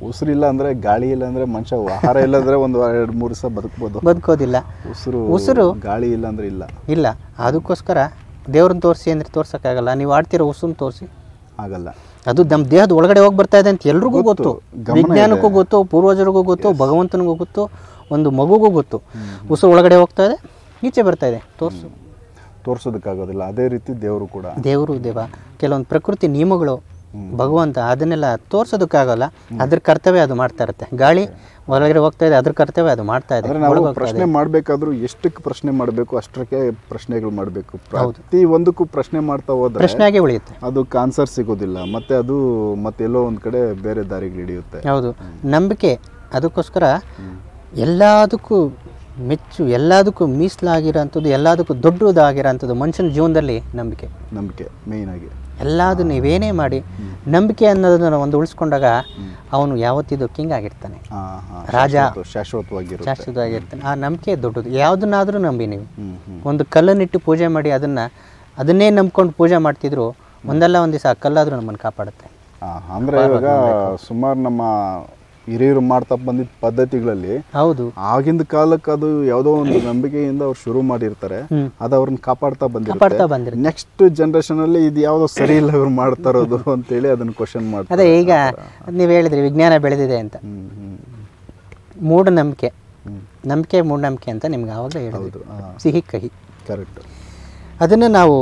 Speaker 1: ಉಸಿರಿಲ್ಲ ಅಂದ್ರೆ ಗಾಳಿ ಇಲ್ಲ ಅಂದ್ರೆ ಮನುಷ್ಯ ಆಹಾರ ಇಲ್ಲ ಅಂದ್ರೆ ಒಂದು ಎರಡು ಮೂರು ದಿವಸ ಬದುಕ್ಬೋದು
Speaker 2: ಬದುಕೋದಿಲ್ಲ
Speaker 1: ಉಸಿರು
Speaker 2: ಉಸಿರು?
Speaker 1: ಗಾಳಿ ಇಲ್ಲ ಅಂದ್ರೆ ಇಲ್ಲ
Speaker 2: ಇಲ್ಲ ಅದಕ್ಕೋಸ್ಕರ ದೇವ್ರನ್ನ ತೋರಿಸಿ ಅಂದರೆ ತೋರ್ಸೋಕ್ಕಾಗಲ್ಲ ನೀವು ಆಡ್ತಿರೋ ಉಸುನ್ ತೋರಿಸಿ
Speaker 1: ಆಗಲ್ಲ
Speaker 2: ಅದು ನಮ್ಮ ದೇಹದ ಒಳಗಡೆ ಹೋಗಿ ಬರ್ತಾ ಇದೆ ಅಂತ ಎಲ್ರಿಗೂ ಗೊತ್ತು
Speaker 1: ಗಮನ
Speaker 2: ವಿಜ್ಞಾನಕ್ಕೂ ಗೊತ್ತು ಪೂರ್ವಜರಿಗೂ ಗೊತ್ತು ಭಗವಂತನಿಗೂ ಗೊತ್ತು ಒಂದು ಮಗುಗೂ ಗೊತ್ತು ಉಸಿರು ಒಳಗಡೆ ಹೋಗ್ತಾ ಇದೆ ಈಚೆ ಬರ್ತಾ ಇದೆ ತೋರಿಸು
Speaker 1: ತೋರ್ಸೋದಕ್ಕಾಗೋದಿಲ್ಲ ಅದೇ ರೀತಿ ದೇವರು ಕೂಡ
Speaker 2: ದೇವರು ದೇವ ಕೆಲವೊಂದು ಪ್ರಕೃತಿ ನಿಯಮಗಳು ಭಗವಂತ ಅದನ್ನೆಲ್ಲ ತೋರ್ಸೋದಕ್ಕಾಗಲ್ಲ ಅದ್ರ ಕರ್ತವ್ಯ ಅದು ಮಾಡ್ತಾ ಇರುತ್ತೆ ಗಾಳಿ ಒಳಗಡೆ ಹೋಗ್ತಾ ಇದೆ ಅದ್ರ ಕರ್ತವ್ಯ ಅದು ಮಾಡ್ತಾ ಇದೆ
Speaker 1: ಅಂದ್ರೆ ನಾವು ಪ್ರಶ್ನೆ ಮಾಡ್ಬೇಕಾದ್ರೂ ಎಷ್ಟಕ್ಕೆ ಪ್ರಶ್ನೆ ಮಾಡಬೇಕು ಅಷ್ಟಕ್ಕೆ ಪ್ರಶ್ನೆಗಳು ಮಾಡಬೇಕು ಪ್ರತಿ ಒಂದಕ್ಕೂ ಪ್ರಶ್ನೆ ಮಾಡ್ತಾ ಹೋದ್ರೆ
Speaker 2: ಪ್ರಶ್ನೆಯಾಗೆ ಉಳಿಯುತ್ತೆ
Speaker 1: ಅದಕ್ಕೆ ಆನ್ಸರ್ ಸಿಗೋದಿಲ್ಲ ಮತ್ತೆ ಅದು ಮತ್ತೆಲ್ಲೋ ಒಂದ್ ಕಡೆ ಬೇರೆ ದಾರಿಗೆ ಹಿಡಿಯುತ್ತೆ
Speaker 2: ಹೌದು ನಂಬಿಕೆ ಅದಕ್ಕೋಸ್ಕರ ಎಲ್ಲದಕ್ಕೂ ಮೆಚ್ಚು ಎಲ್ಲದಕ್ಕೂ ಮೀಸಲಾಗಿರೋಂಥದ್ದು ಎಲ್ಲದಕ್ಕೂ ದೊಡ್ಡದಾಗಿರೋಂಥದ್ದು ಮನುಷ್ಯನ ಜೀವನದಲ್ಲಿ ನಂಬಿಕೆ
Speaker 1: ನಂಬಿಕೆ ಮೇಯ್ನ್ ಆಗಿ
Speaker 2: ಎಲ್ಲದು ನೀವೇನೇ ಮಾಡಿ ನಂಬಿಕೆ ಅನ್ನೋದನ್ನ ಒಂದು ಉಳಿಸ್ಕೊಂಡಾಗ ಅವನು ಯಾವತ್ತಿದ್ದು ಕಿಂಗ್ ಆಗಿರ್ತಾನೆ
Speaker 1: ಹಾ ಹಾ
Speaker 2: ರಾಜ.
Speaker 1: ಶಾಶ್ವತ- ಶಾಶ್ವತವಾಗಿರುತ್ತೆ
Speaker 2: ಶಾಶ್ವತವಾಗಿರ್ತಾನೆ ಆ ನಂಬಿಕೆ ದೊಡ್ಡದು ಯಾವುದನ್ನಾದರೂ ನಂಬಿ ನೀವು
Speaker 1: ಹ್ಮ್ ಹ್ಮ್
Speaker 2: ಒಂದು ಕಲ್ಲನ್ನಿಟ್ಟು ಪೂಜೆ ಮಾಡಿ ಅದನ್ನು ಅದನ್ನೇ ನಂಬ್ಕೊಂಡು ಪೂಜೆ ಮಾಡ್ತಿದ್ರು ಒಂದಲ್ಲ ಒಂದು ದಿವಸ ಆ ಕಲ್ಲಾದರೂ ನಮ್ಮನ್ನು ಕಾಪಾಡುತ್ತೆ
Speaker 1: ಆ, ಅಂದ್ರೆ ಇವಾಗ ಸುಮಾರು ನಮ್ಮ ಹಿರಿಯರು ಮಾಡ್ತಾ ಬಂದಿದ್ದ ಪದ್ಧತಿಗಳಲ್ಲಿ
Speaker 2: ಹೌದು
Speaker 1: ಆಗಿಂದ ಕಾಲಕ್ಕೆ ಅದು ಯಾವುದೋ ಒಂದು ನಂಬಿಕೆಯಿಂದ ಅವ್ರು ಶುರು ಮಾಡಿರ್ತಾರೆ
Speaker 2: ಹ್ಮ್.
Speaker 1: ಅದು ಅವ್ರನ್ನ ಕಾಪಾಡ್ತಾ ಬಂದಿರುತ್ತೆ
Speaker 2: ಕಾಪಾಡ್ತಾ ಬಂದಿರುತ್ತೆ
Speaker 1: ನೆಕ್ಸ್ಟ್ ಜನರೇಷನ್ ಅಲ್ಲಿ ಇದು ಯಾವ್ದೋ ಸರಿ ಇಲ್ಲ ಇವ್ರು ಮಾಡ್ತಾ ಇರೋದು ಅಂತೇಳಿ ಅದನ್ನ ಕ್ವಶನ್ ಮಾಡ್ತಾರೆ
Speaker 2: ಅದೇ ಈಗ ನೀವು ಹೇಳಿದ್ರಿ ವಿಜ್ಞಾನ ಬೆಳೆದಿದೆ ಅಂತ
Speaker 1: ಹ್ಮ್ ಹ್ಮ್
Speaker 2: ಮೂಢನಂಬಿಕೆ
Speaker 1: ಹ್ಮ್
Speaker 2: ನಂಬಿಕೆ ಮೂಢನಂಬಿಕೆ ಅಂತ ನಿಮ್ಗೆ ಆವಾಗಲೇ ಹೇಳಿದ್ವಿ
Speaker 1: ಹೌದು
Speaker 2: ಸಿಹಿ ಕಹಿ
Speaker 1: ಕರೆಕ್ಟ್
Speaker 2: ಅದನ್ನು ನಾವು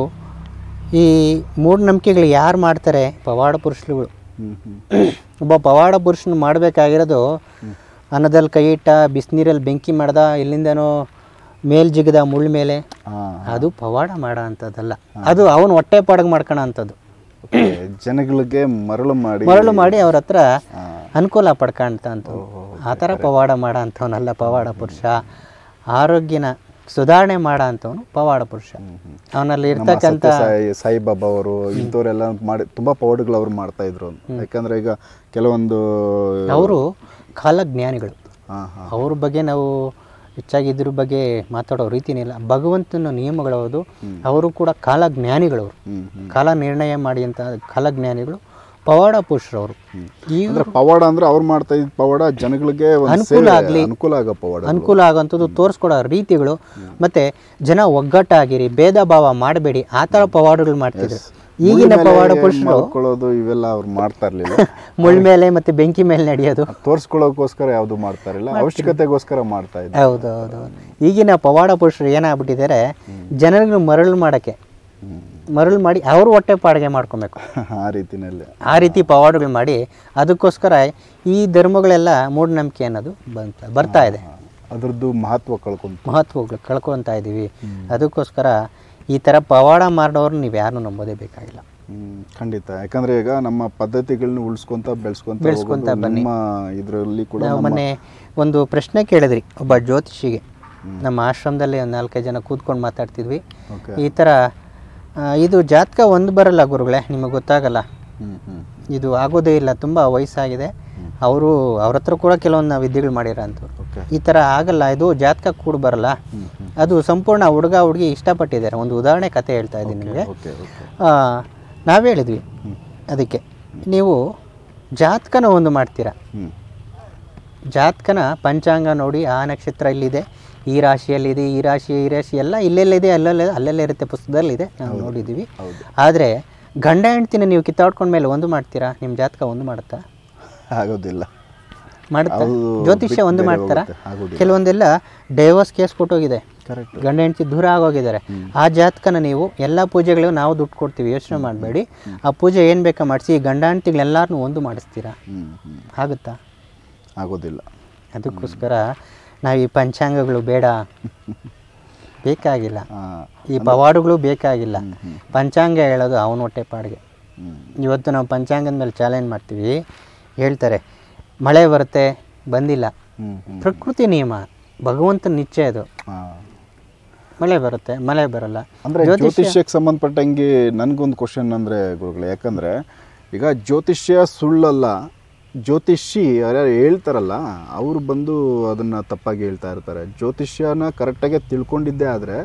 Speaker 2: ಈ ಮೂಢನಂಬಿಕೆಗಳು ಯಾರು ಮಾಡ್ತಾರೆ ಪವಾಡ ಪುರುಷರುಗಳು
Speaker 1: ಹ್ಮ್ ಹ್ಮ್
Speaker 2: ಒಬ್ಬ ಪವಾಡ ಪುರುಷನ ಮಾಡಬೇಕಾಗಿರೋದು ಅನ್ನದಲ್ಲಿ ಕೈ ಇಟ್ಟ ಬಿಸಿನೀರಲ್ಲಿ ಬೆಂಕಿ ಮಾಡ್ದ ಇಲ್ಲಿಂದನೋ ಮೇಲ್ ಜಿಗದ ಮುಳ್ಳು ಮೇಲೆ
Speaker 1: ಹಾ
Speaker 2: ಅದು ಪವಾಡ ಮಾಡೋ ಅಂಥದ್ದಲ್ಲ ಅದು ಅವನು ಹೊಟ್ಟೆ ಪಾಡಗ್ ಮಾಡ್ಕೊಳ ಅಂಥದ್ದು
Speaker 1: ಓಕೆ ಜನಗಳಿಗೆ ಮರಳು ಮಾಡಿ
Speaker 2: ಮರಳು ಮಾಡಿ ಅವ್ರ ಹತ್ರ
Speaker 1: ಹಾ.
Speaker 2: ಅನುಕೂಲ ಪಡ್ಕೊಂತ ಅಂತ ಆ ಥರ ಪವಾಡ ಮಾಡೋ ಅಂಥವನಲ್ಲ ಪವಾಡ ಪುರುಷ ಆರೋಗ್ಯನ ಸುಧಾರಣೆ ಮಾಡೋ ಅಂಥವನು ಪವಾಡ ಪುರುಷ ಅವನಲ್ಲಿ ಇರ್ತಕ್ಕಂಥ
Speaker 1: ಸಾಯಿ ಸಾಯಿಬಾಬಾ ಅವರು ಇಂಥವ್ರೆಲ್ಲ ಮಾಡಿ ತುಂಬಾ ಪವಾಡಗಳು ಅವ್ರು ಮಾಡ್ತಾ ಇದ್ರು ಯಾಕಂದ್ರೆ ಈಗ ಕೆಲವೊಂದು
Speaker 2: ಅವರು ಕಾಲಜ್ಞಾನಿಗಳು
Speaker 1: ಹಾ ಹಾ
Speaker 2: ಅವ್ರ ಬಗ್ಗೆ ನಾವು ಹೆಚ್ಚಾಗಿ ಇದ್ರ ಬಗ್ಗೆ ಮಾತಾಡೋ ರೀತಿನೇ ಇಲ್ಲ ಭಗವಂತನ ನಿಯಮಗಳು ಅದು ಅವರು ಕೂಡ ಕಾಲಜ್ಞಾನಿಗಳು ಅವರು
Speaker 1: ಹ್ಮ್ ಹ್ಮ್
Speaker 2: ಕಾಲ ನಿರ್ಣಯ ಮಾಡಿ ಅಂತ ಕಾಲಜ್ಞಾನಿಗಳು ಪವಾಡ ಪುರುಷರವರು ಈ
Speaker 1: ಅಂದ್ರೆ ಪವಾಡ ಅಂದ್ರೆ ಅವ್ರು ಮಾಡ್ತಾ ಇದ್ದ ಪವಾಡ ಜನಗಳಿಗೆ ಒಂದು
Speaker 2: ಅನುಕೂಲ
Speaker 1: ಸೇವೆ,
Speaker 2: ಆಗ್ಲಿ.
Speaker 1: ಅನುಕೂಲ ಆಗೋ ಪವಾಡ
Speaker 2: ಅನುಕೂಲ ಆಗೋಂಥದ್ದು ತೋರಿಸ್ಕೊಡೋ ರೀತಿಗಳು ಮತ್ತೆ ಜನ ಒಗ್ಗಟ್ಟಾಗಿರಿ ಭೇದ ಭಾವ ಮಾಡಬೇಡಿ ಆ ಥರ ಪವಾಡಗಳು ಮಾಡ್ತಿದ್ರು ಈಗಿನ ಪವಾಡ ಪುರುಷರು
Speaker 1: ಮಾಡ್ಕೊಳ್ಳೋದು ಇವೆಲ್ಲ ಅವ್ರು ಮಾಡ್ತಾ ಇರ್ಲಿಲ್ಲ
Speaker 2: ಮುಳ್ಳ ಮೇಲೆ ಮತ್ತೆ ಬೆಂಕಿ ಮೇಲೆ ನಡೆಯೋದು
Speaker 1: ತೋರ್ಸ್ಕೊಳ್ಳೋಕೋಸ್ಕರ ಯಾವ್ದು ಮಾಡ್ತಾ ಇರಲಿಲ್ಲ ಅವಶ್ಯಕತೆಗೋಸ್ಕರ ಮಾಡ್ತಾ ಇದ್ರು
Speaker 2: ಹೌದು ಹೌದು ಹೌದು. ಈಗಿನ ಪವಾಡ ಪುರುಷರು ಏನಾಗ್ಬಿಟ್ಟಿದ್ದಾರೆ ಜನರಿಗೆ ಮರಳು ಮಾಡೋಕ್ಕೆ
Speaker 1: ಹ್ಮ್.
Speaker 2: ಮರಳು ಮಾಡಿ ಅವರು ಹೊಟ್ಟೆ ಪಾಡಿಗೆ ಮಾಡ್ಕೊಬೇಕು
Speaker 1: ಆ ರೀತಿನಲ್ಲಿ
Speaker 2: ಆ ರೀತಿ ಪವಾಡಗಳು ಮಾಡಿ ಅದಕ್ಕೋಸ್ಕರ ಈ ಧರ್ಮಗಳೆಲ್ಲ ಮೂಢನಂಬಿಕೆ ಅನ್ನೋದು ಬಂತ ಬರ್ತಾ ಇದೆ
Speaker 1: ಅದ್ರದ್ದು ಮಹತ್ವ ಕಳ್ಕೊಂತ
Speaker 2: ಮಹತ್ವಗಳು ಕಳ್ಕೊತಾ ಇದ್ದೀವಿ ಅದಕ್ಕೋಸ್ಕರ ಈ ಥರ ಪವಾಡ ಮಾಡೋರು ನೀವು ಯಾರನ್ನೂ ನಂಬೋದೇ ಬೇಕಾಗಿಲ್ಲ
Speaker 1: ಹ್ಮ್, ಖಂಡಿತ ಯಾಕಂದ್ರೆ ಈಗ ನಮ್ಮ ಪದ್ಧತಿಗಳನ್ನ ಉಳಿಸ್ಕೊಂತ ಬೆಳೆಸ್ಕೊಂತ
Speaker 2: ಬೆಳ್ಸ್ಕೊಂತ
Speaker 1: ಹೋಗೋದು ನಮ್ಮ ಇದರಲ್ಲಿ ಕೂಡ
Speaker 2: ನಾವು ಮೊನ್ನೆ ಒಂದು ಪ್ರಶ್ನೆ ಕೇಳಿದ್ರಿ ಒಬ್ಬ ಜ್ಯೋತಿಷಿಗೆ ನಮ್ಮ ಆಶ್ರಮದಲ್ಲಿ ಒಂದು ನಾಲ್ಕೈದು ಜನ ಕೂತ್ಕೊಂಡು ಮಾತಾಡ್ತಿದ್ವಿ
Speaker 1: ಓಕೆ
Speaker 2: ಈ ಥರ ಆ, ಇದು ಜಾತಕ ಒಂದು ಬರಲ್ಲ ಗುರುಗಳೇ ನಿಮಗೆ ಗೊತ್ತಾಗಲ್ಲ
Speaker 1: ಹ್ಮ್ ಹ್ಮ್
Speaker 2: ಇದು ಆಗೋದೇ ಇಲ್ಲ ತುಂಬ ವಯಸ್ಸಾಗಿದೆ ಅವರು ಅವ್ರ ಹತ್ರ ಕೂಡ ಕೆಲವೊಂದು ವಿದ್ಯೆಗಳು ಮಾಡಿರೋ ಅಂಥವ್ರು
Speaker 1: ಓಕೆ
Speaker 2: ಈ ಥರ ಆಗಲ್ಲ ಇದು ಜಾತಕ ಕೂಡ ಬರಲ್ಲ
Speaker 1: ಹ್ಮ್ ಹ್ಮ್
Speaker 2: ಅದು ಸಂಪೂರ್ಣ ಹುಡುಗ ಹುಡುಗಿ ಇಷ್ಟಪಟ್ಟಿದ್ದಾರೆ ಒಂದು ಉದಾಹರಣೆ ಕತೆ ಹೇಳ್ತಾ ಇದ್ದೀನಿ ನಿಮಗೆ
Speaker 1: ಓಕೆ ಓಕೆ
Speaker 2: ನಾವು ಹೇಳಿದ್ವಿ ಅದಕ್ಕೆ ನೀವು ಜಾತಕನ ಒಂದು ಮಾಡ್ತೀರಾ
Speaker 1: ಹ್ಮ್
Speaker 2: ಜಾತಕನ ಪಂಚಾಂಗ ನೋಡಿ ಆ ನಕ್ಷತ್ರ ಇಲ್ಲಿದೆ ಈ ರಾಶಿಯಲ್ಲಿದೆ ಈ ರಾಶಿ ಈ ರಾಶಿ ಎಲ್ಲ ಇಲ್ಲೆಲ್ಲಿದೆ ಅಲ್ಲಲ್ಲೇ ಅಲ್ಲಲ್ಲೇ ಇರುತ್ತೆ ಪುಸ್ತಕದಲ್ಲಿದೆ ನಾವು ನೋಡಿದ್ದೀವಿ
Speaker 1: ಹೌದು
Speaker 2: ಆದರೆ ಗಂಡ ಹೆಂಡ್ತಿನ ನೀವು ಕಿತ್ತಾಡ್ಕೊಂಡ್ಮೇಲೆ ಒಂದು ಮಾಡ್ತೀರಾ ನಿಮ್ಮ ಜಾತಕ ಒಂದು ಮಾಡುತ್ತಾ
Speaker 1: ಆಗೋದಿಲ್ಲ
Speaker 2: ಮಾಡುತ್ತಾ
Speaker 1: ಅದು
Speaker 2: ಜ್ಯೋತಿಷ್ಯ
Speaker 1: ಬಿಟ್ಟು
Speaker 2: ಒಂದು
Speaker 1: ಬೇರೆ
Speaker 2: ಮಾಡ್ತಾರಾ
Speaker 1: ಹೋಗುತ್ತೆ. ಆಗೋದಿಲ್ಲ
Speaker 2: ಕೆಲವೊಂದೆಲ್ಲ ಡೈವರ್ಸ್ ಕೇಸ್ ಕೊಟ್ಟೋಗಿದೆ
Speaker 1: ಕರೆಕ್ಟ್
Speaker 2: ಗಂಡ ಹೆಂಡತಿ ದೂರ ಆಗೋಗಿದ್ದಾರೆ ಆ ಜಾತಕನ ನೀವು ಎಲ್ಲ ಪೂಜೆಗಳಿಗೂ ನಾವು ದುಡ್ಡು ಕೊಡ್ತೀವಿ ಯೋಚನೆ ಮಾಡಬೇಡಿ ಆ ಪೂಜೆ ಏನು ಬೇಕಾ ಮಾಡಿಸಿ ಈ ಗಂಡ ಹೆಂಡ್ತಿಗಳೆಲ್ಲರನ್ನೂ ಒಂದು ಮಾಡಿಸ್ತೀರಾ
Speaker 1: ಹ್ಮ್ ಹ್ಮ್
Speaker 2: ಆಗುತ್ತಾ
Speaker 1: ಆಗೋದಿಲ್ಲ
Speaker 2: ಅದಕ್ಕೋಸ್ಕರ ನಾವು ಈ ಪಂಚಾಂಗಗಳು ಬೇಡ ಬೇಕಾಗಿಲ್ಲ
Speaker 1: ಆ,
Speaker 2: ಈ ಪವಾಡುಗಳು ಬೇಕಾಗಿಲ್ಲ ಪಂಚಾಂಗ ಹೇಳೋದು ಅವನ ಹೊಟ್ಟೆ ಪಾಡಿಗೆ
Speaker 1: ಹ್ಮ್
Speaker 2: ಇವತ್ತು ನಾವು ಪಂಚಾಂಗದ ಮೇಲೆ ಚಾಲೆಂಜ್ ಮಾಡ್ತೀವಿ ಹೇಳ್ತಾರೆ ಮಳೆ ಬರುತ್ತೆ ಬಂದಿಲ್ಲ
Speaker 1: ಹ್ಮ್ ಹ್ಮ್
Speaker 2: ಪ್ರಕೃತಿ ನಿಯಮ ಭಗವಂತನ ನಿಶ್ಚಯ ಅದು
Speaker 1: ಆ.
Speaker 2: ಮಳೆ ಬರುತ್ತೆ ಮಳೆ ಬರಲ್ಲ
Speaker 1: ಅಂದ್ರೆ ಜ್ಯೋತಿಷ್ಯಕ್ಕೆ ಸಂಬಂಧಪಟ್ಟಂಗೆ ನನ್ಗೊಂದು ಕ್ವಶನ್ ಅಂದ್ರೆ ಗುರುಗಳೇ ಯಾಕಂದ್ರೆ ಈಗ ಜ್ಯೋತಿಷ್ಯ ಸುಳ್ಳಲ್ಲ ಜ್ಯೋತಿಷಿ ಯಾರು ಹೇಳ್ತಾರಲ್ಲ ಅವರು ಬಂದು ಅದನ್ನ ತಪ್ಪಾಗಿ ಹೇಳ್ತಾ ಇರ್ತಾರೆ ಜ್ಯೋತಿಷ್ಯನ ಕರೆಕ್ಟಾಗಿ ತಿಳ್ಕೊಂಡಿದ್ದೇ ಆದ್ರೆ